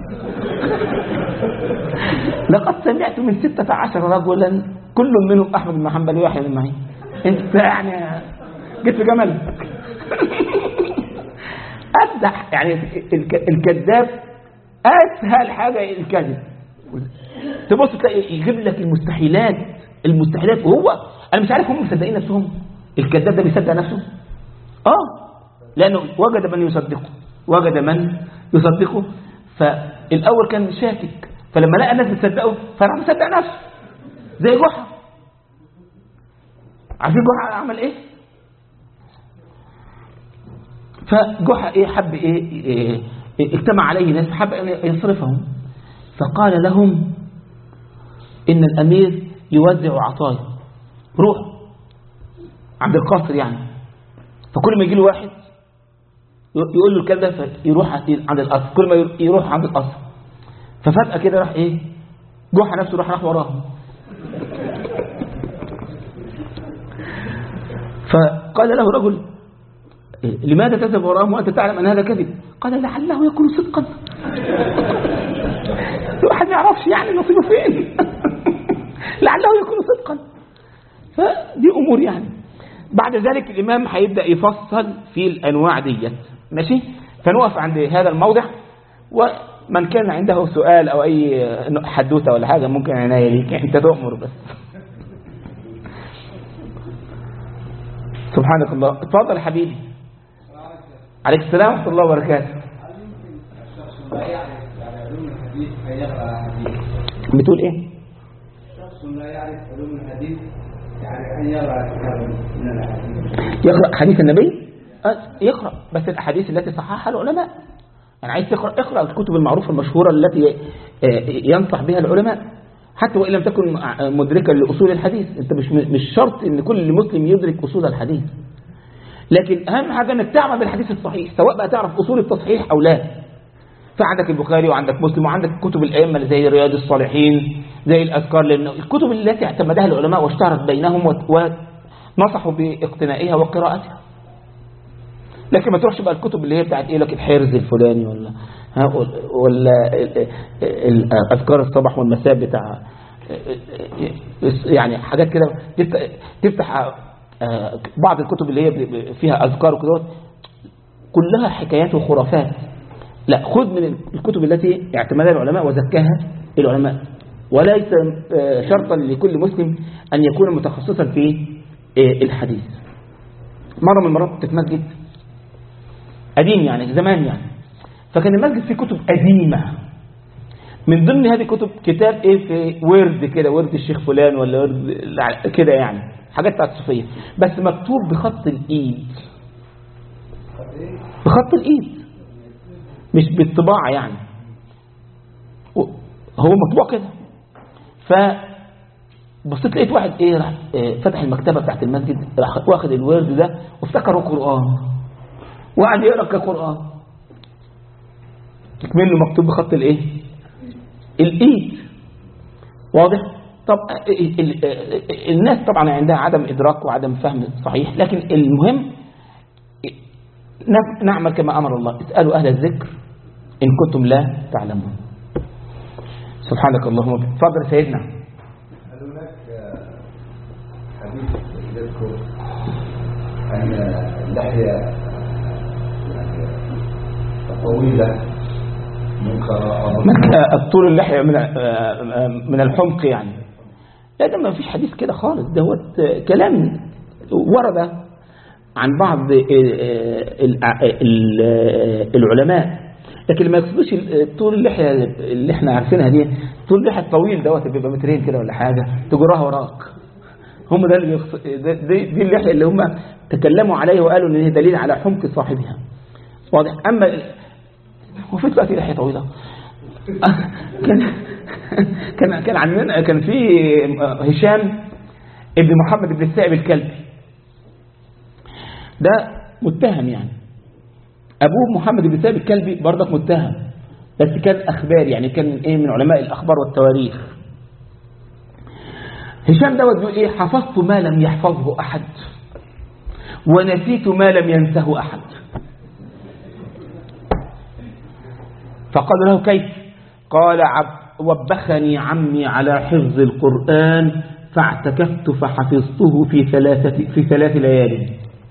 لقد سمعت من ستة عشر رجلا كل منهم أحمد بن حنبل واحد من معين انت يعني جيت في جمل أفزح يعني الكذاب أسهل حاجة الكذب تبص تلاقي يجيب لك المستحيلات المستحيلات وهو أنا مش عارف هم مصدقين نفسهم الكذاب ده بيصدق نفسه آه لأنه وجد من يصدقه وجد من يصدقه فالأول كان شاكك فلما لقى الناس بتصدقه فراح مصدق نفسه زي جحا عارفين جحا عمل ايه فجحا ايه حب ايه, إيه, إيه اجتمع عليه ناس حب ان يصرفهم فقال لهم ان الامير يوزع عطايا روح عند القصر يعني فكل ما يجي له واحد يقول له كذا فيروح عند القصر كل ما يروح عند القصر ففجأة كده راح ايه جحا نفسه راح راح وراهم فقال له رجل لماذا تذهب وراهم وأنت تعلم أن هذا كذب قال لعله يكون صدقا الواحد ما يعرفش يعني نصيبه فين لعله يكون صدقا فدي أمور يعني بعد ذلك الإمام هيبدأ يفصل في الأنواع ديت ماشي فنقف عند هذا الموضع ومن كان عنده سؤال أو أي حدوثة ولا حاجة ممكن عناية ليك أنت تؤمر بس سبحانك الله اتفضل يا حبيبي عليك السلام ورحمة الله وبركاته بتقول ايه شخص لا يعرف علوم الحديث يعني أن يقرأ كتابا من الأحاديث يقرأ حديث النبي أه، يقرأ بس الأحاديث التي صححها العلماء يعني عايز تقرأ اقرأ الكتب المعروفة المشهورة التي آه، ينصح بها العلماء حتى وإن لم تكن مدركا لأصول الحديث أنت مش مش شرط أن كل مسلم يدرك أصول الحديث لكن أهم حاجة أنك تعمل بالحديث الصحيح سواء بقى تعرف أصول التصحيح أو لا فعندك البخاري وعندك مسلم وعندك كتب الأئمة زي رياض الصالحين زي الأذكار لأن الكتب التي اعتمدها العلماء واشتهرت بينهم ونصحوا باقتنائها وقراءتها لكن ما تروحش بقى الكتب اللي هي بتاعت ايه لك الحرز الفلاني ولا ها ولا اذكار الصباح والمساء بتاع يعني حاجات كده تفتح, تفتح بعض الكتب اللي هي فيها اذكار وكده كلها حكايات وخرافات لا خذ من الكتب التي اعتمدها العلماء وزكاها العلماء وليس شرطا لكل مسلم أن يكون متخصصا في الحديث مرة من المرات كنت في مسجد قديم يعني زمان يعني فكان المسجد فيه كتب قديمة من ضمن هذه الكتب كتاب ايه في ورد كده ورد الشيخ فلان ولا ورد كده يعني حاجات بتاعت الصوفية بس مكتوب بخط الايد بخط الايد مش بالطباعة يعني هو مطبوع كده ف بصيت لقيت واحد ايه راح آه، فتح المكتبه بتاعت المسجد راح واخد الورد ده وافتكره قران وقعد يقرا كقران تكمل له مكتوب بخط الايه الايد واضح طب آه، ال- ال- الناس طبعا عندها عدم ادراك وعدم فهم صحيح لكن المهم نف- نعمل كما امر الله اسالوا اهل الذكر ان كنتم لا تعلمون سبحانك اللهم وبحمدك اتفضل يا سيدنا هل هناك آه، حديث يذكر أن اللحية يعني طويلة منكرة أو الطول اللحية من من الحمق يعني لا ده ما فيش حديث كده خالص ده هو كلام ورد عن بعض ال- ال- العلماء لكن ما يقصدوش طول اللحية اللي احنا عارفينها دي طول اللحية الطويل دوت بيبقى مترين كده ولا حاجة تجرها وراك هم ده اللي يقص... ده- دي, دي اللحية اللي هم تكلموا عليه وقالوا ان هي دليل على حمق صاحبها واضح اما ال- هو في دلوقتي لحية طويلة كان كان كان عندنا كان في هشام ابن محمد بن السائب الكلبي ده متهم يعني ابوه محمد بن السائب الكلبي برضك متهم بس كان اخبار يعني كان من ايه من علماء الاخبار والتواريخ هشام دوت بيقول ايه حفظت ما لم يحفظه احد ونسيت ما لم ينسه احد فقال له كيف قال عب وبخني عمي على حفظ القرآن فاعتكفت فحفظته في ثلاثة في ثلاث ليال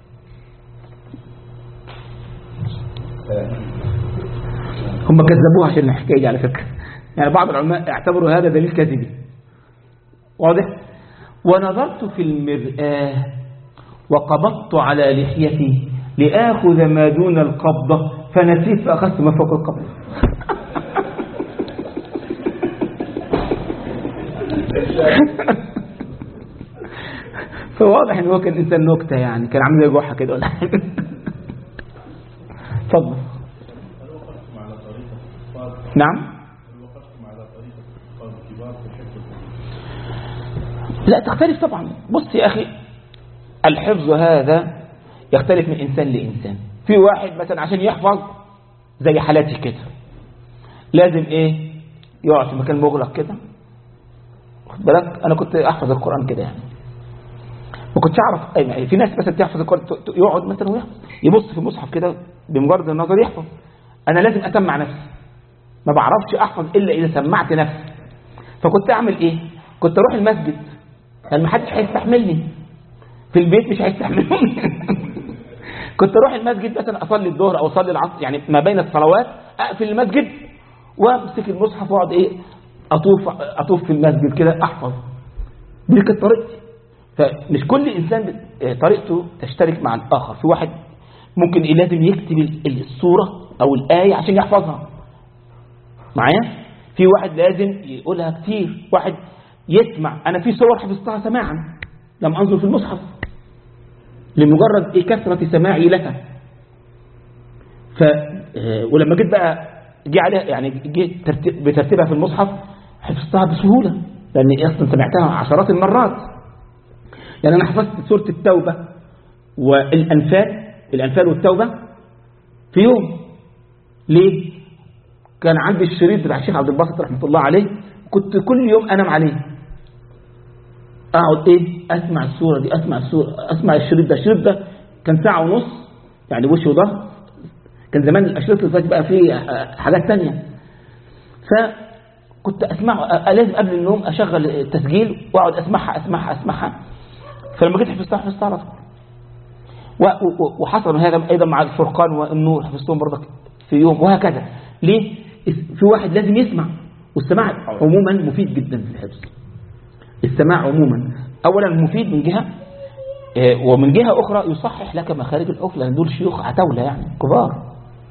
هم كذبوها عشان الحكاية دي على فكرة يعني بعض العلماء اعتبروا هذا دليل كذبي واضح ونظرت في المرآة وقبضت على لحيتي لآخذ ما دون القبضة فنسيت فأخذت ما فوق القبضة فواضح ان هو كان انسان نكته يعني كان عامل زي جحا كده ولا حاجه اتفضل نعم لا تختلف طبعا بص يا اخي الحفظ هذا يختلف من انسان لانسان في واحد مثلا عشان يحفظ زي حالاتي كده لازم ايه يقعد في مكان مغلق كده واخد بالك انا كنت احفظ القران كده يعني ما كنتش اعرف أي في ناس مثلا تحفظ القران ت- ت- يقعد مثلا ويحفظ يبص في المصحف كده بمجرد النظر يحفظ انا لازم اسمع نفسي ما بعرفش احفظ الا اذا سمعت نفسي فكنت اعمل ايه كنت اروح المسجد يعني ما حدش هيستحملني في البيت مش هيستحملوني كنت اروح المسجد مثلا اصلي الظهر او اصلي العصر يعني ما بين الصلوات اقفل المسجد وامسك المصحف واقعد ايه اطوف اطوف في المسجد كده احفظ دي كانت طريقتي فمش كل انسان ب- طريقته تشترك مع الاخر في واحد ممكن إيه لازم يكتب ال- السوره او الايه عشان يحفظها معايا في واحد لازم يقولها كتير واحد يسمع انا في صور حفظتها سماعا لم انظر في المصحف لمجرد ايه كثره سماعي لها ف آه، ولما جيت بقى جه عليها يعني جيت ترتيب بترتيبها في المصحف حفظتها بسهوله لان اصلا سمعتها عشرات المرات يعني انا حفظت سوره التوبه والانفال الانفال والتوبه في يوم ليه كان عندي الشريط بتاع الشيخ عبد الباسط رحمه الله عليه كنت كل يوم انام عليه اقعد ايه اسمع السوره دي اسمع السوره اسمع الشريط ده الشريط ده كان ساعه ونص يعني وش وظهر كان زمان الاشرطه اللي فاتت بقى فيه آه، حاجات تانية فكنت اسمع آه، لازم قبل النوم اشغل التسجيل واقعد اسمعها اسمعها اسمعها فلما جيت حفظتها حفظتها على طول و- و- وحصل هذا ايضا مع الفرقان والنور حفظتهم برضك في يوم وهكذا ليه في واحد لازم يسمع والسماع عموما مفيد جدا في الحفظ السماع عموما اولا مفيد من جهه آه، ومن جهه اخرى يصحح لك مخارج الحروف لان دول شيوخ عتاوله يعني كبار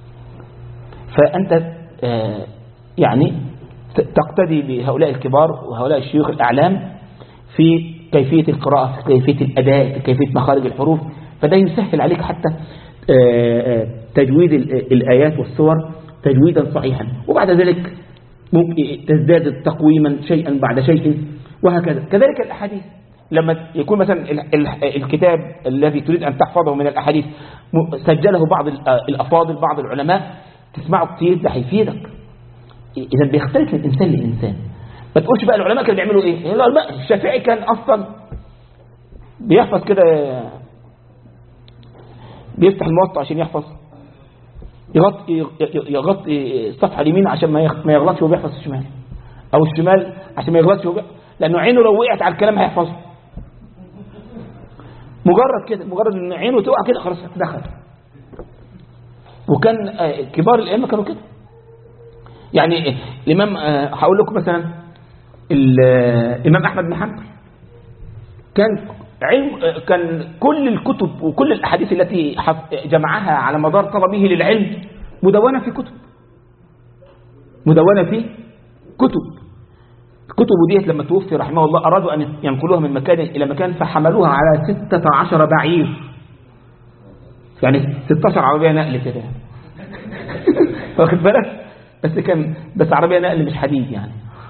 فانت آه، يعني ت- تقتدي بهؤلاء الكبار وهؤلاء الشيوخ الاعلام في كيفيه القراءه في كيفيه الاداء في كيفيه مخارج الحروف فده يسهل عليك حتى آه، آه، تجويد ال- الايات والسور تجويدا صحيحا وبعد ذلك ممكن تزداد تقويما شيئا بعد شيء وهكذا كذلك الأحاديث لما يكون مثلا ال- ال- الكتاب الذي تريد أن تحفظه من الأحاديث م- سجله بعض ال- الأفاضل بعض العلماء تسمعه كتير ده هيفيدك إذا بيختلف من إنسان لإنسان ما تقولش بقى العلماء كانوا بيعملوا إيه العلماء الشافعي كان أصلا بيحفظ كده بيفتح الموطأ عشان يحفظ يغطي يغطي الصفحة اليمين عشان ما يغ- ما يغلطش وهو بيحفظ الشمال أو الشمال عشان ما يغلطش وهو بيحفظ لأنه عينه لو وقعت على الكلام هيحفظه مجرد كده مجرد ان عينه تقع كده خلاص دخل وكان آه، كبار الائمه كانوا كده يعني آه، الامام آه، هقول لكم مثلا ال- آه، الامام احمد بن حنبل كان علم آه، كان كل الكتب وكل الاحاديث التي حف- جمعها على مدار طلبه للعلم مدونه في كتب مدونه في كتب كتبه ديت لما توفي رحمه الله أرادوا أن ينقلوها من مكان إلى مكان فحملوها على ستة عشر بعير يعني 16 عربية نقل كده واخد بالك بس كان بس عربية نقل مش حديد يعني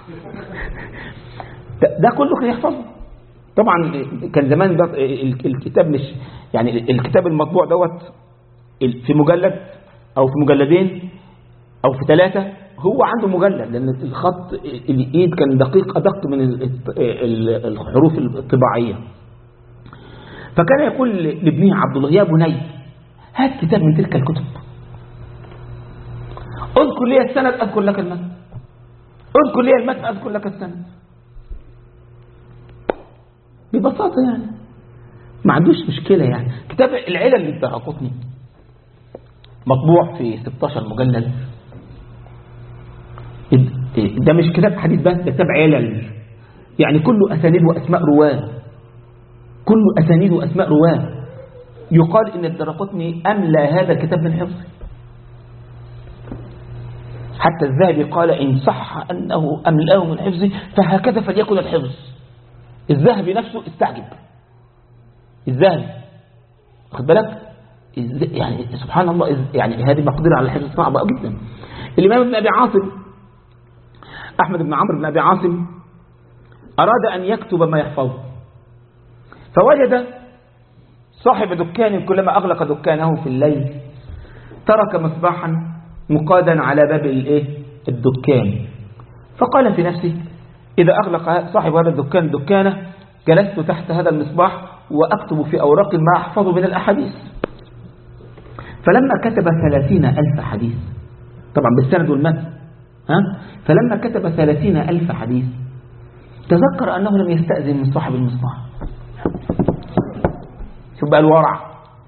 ده, ده كله كان يحفظه طبعا كان زمان ده ال- الكتاب مش يعني الكتاب المطبوع دوت ال- في مجلد أو في مجلدين أو في ثلاثة هو عنده مجلد لأن الخط الإيد كان دقيق أدق من ال- ال- الحروف الطباعية فكان يقول لابنه عبد الله يا بني هات كتاب من تلك الكتب اذكر لي السند أذكر لك المتن اذكر لي المتن أذكر لك السند ببساطة يعني ما عندوش مشكلة يعني كتاب العلل اللي بتعقطني مطبوع في 16 مجلد ده مش كتاب حديث بس ده كتاب علل يعني كله أسانيد وأسماء رواه كله أسانيد وأسماء رواه يقال إن الدرقطني أملى هذا الكتاب من حفظه حتى الذهبي قال إن صح أنه أملاه من حفظه فهكذا فليكن الحفظ الذهبي نفسه استعجب الذهبي واخد بالك إز- يعني سبحان الله إز- يعني هذه مقدرة على الحفظ صعبة جدا الإمام ابن أبي عاصم أحمد بن عمرو بن أبي عاصم أراد أن يكتب ما يحفظه فوجد صاحب دكان كلما أغلق دكانه في الليل ترك مصباحا مقادا على باب الايه الدكان فقال في نفسه إذا أغلق صاحب هذا الدكان دكانه جلست تحت هذا المصباح وأكتب في أوراق ما أحفظ من الأحاديث فلما كتب ثلاثين ألف حديث طبعا بالسند والمتن ها؟ فلما كتب ثلاثين ألف حديث تذكر أنه لم يستأذن من صاحب المصباح شوف بقى الورع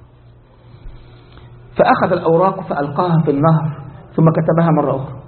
فأخذ الأوراق فألقاها في النهر ثم كتبها مرة أخرى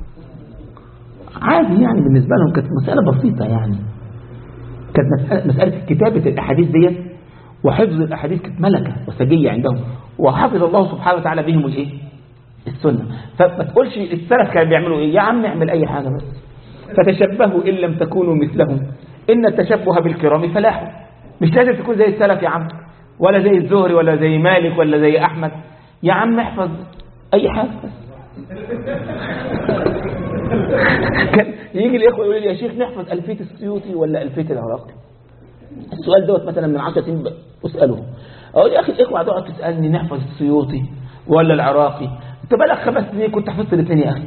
عادي يعني بالنسبة لهم كانت مسألة بسيطة يعني كانت مسألة, مسألة كتابة الأحاديث ديت وحفظ الأحاديث كانت ملكة وسجية عندهم وحفظ الله سبحانه وتعالى بهم الإيه؟ السنة فما تقولش السلف كانوا بيعملوا إيه يا عم اعمل أي حاجة بس فتشبهوا إن لم تكونوا مثلهم إن التشبه بالكرام فلاح مش لازم تكون زي السلف يا عم ولا زي الزهري ولا زي مالك ولا زي أحمد يا عم احفظ أي حاجة بس كان يجي الإخوة يقولوا لي يا شيخ نحفظ ألفية السيوطي ولا ألفية العراقي السؤال دوت مثلا من 10 سنين أسأله أقول يا أخي الإخوة هتقعد تسألني نحفظ السيوطي ولا العراقي أنت بقالك خمس سنين كنت حفظت الاثنين يا أخي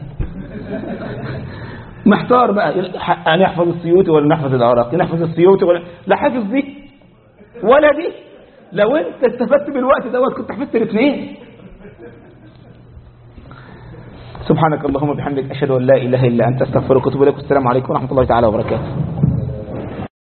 محتار بقى نحفظ السيوطي ولا نحفظ العراقي نحفظ السيوطي ولا لا حافظ دي ولا دي لو انت استفدت بالوقت دوت كنت حفظت الاثنين سبحانك اللهم وبحمدك اشهد ان لا اله الا انت استغفرك واتوب اليك والسلام عليكم ورحمه الله تعالى وبركاته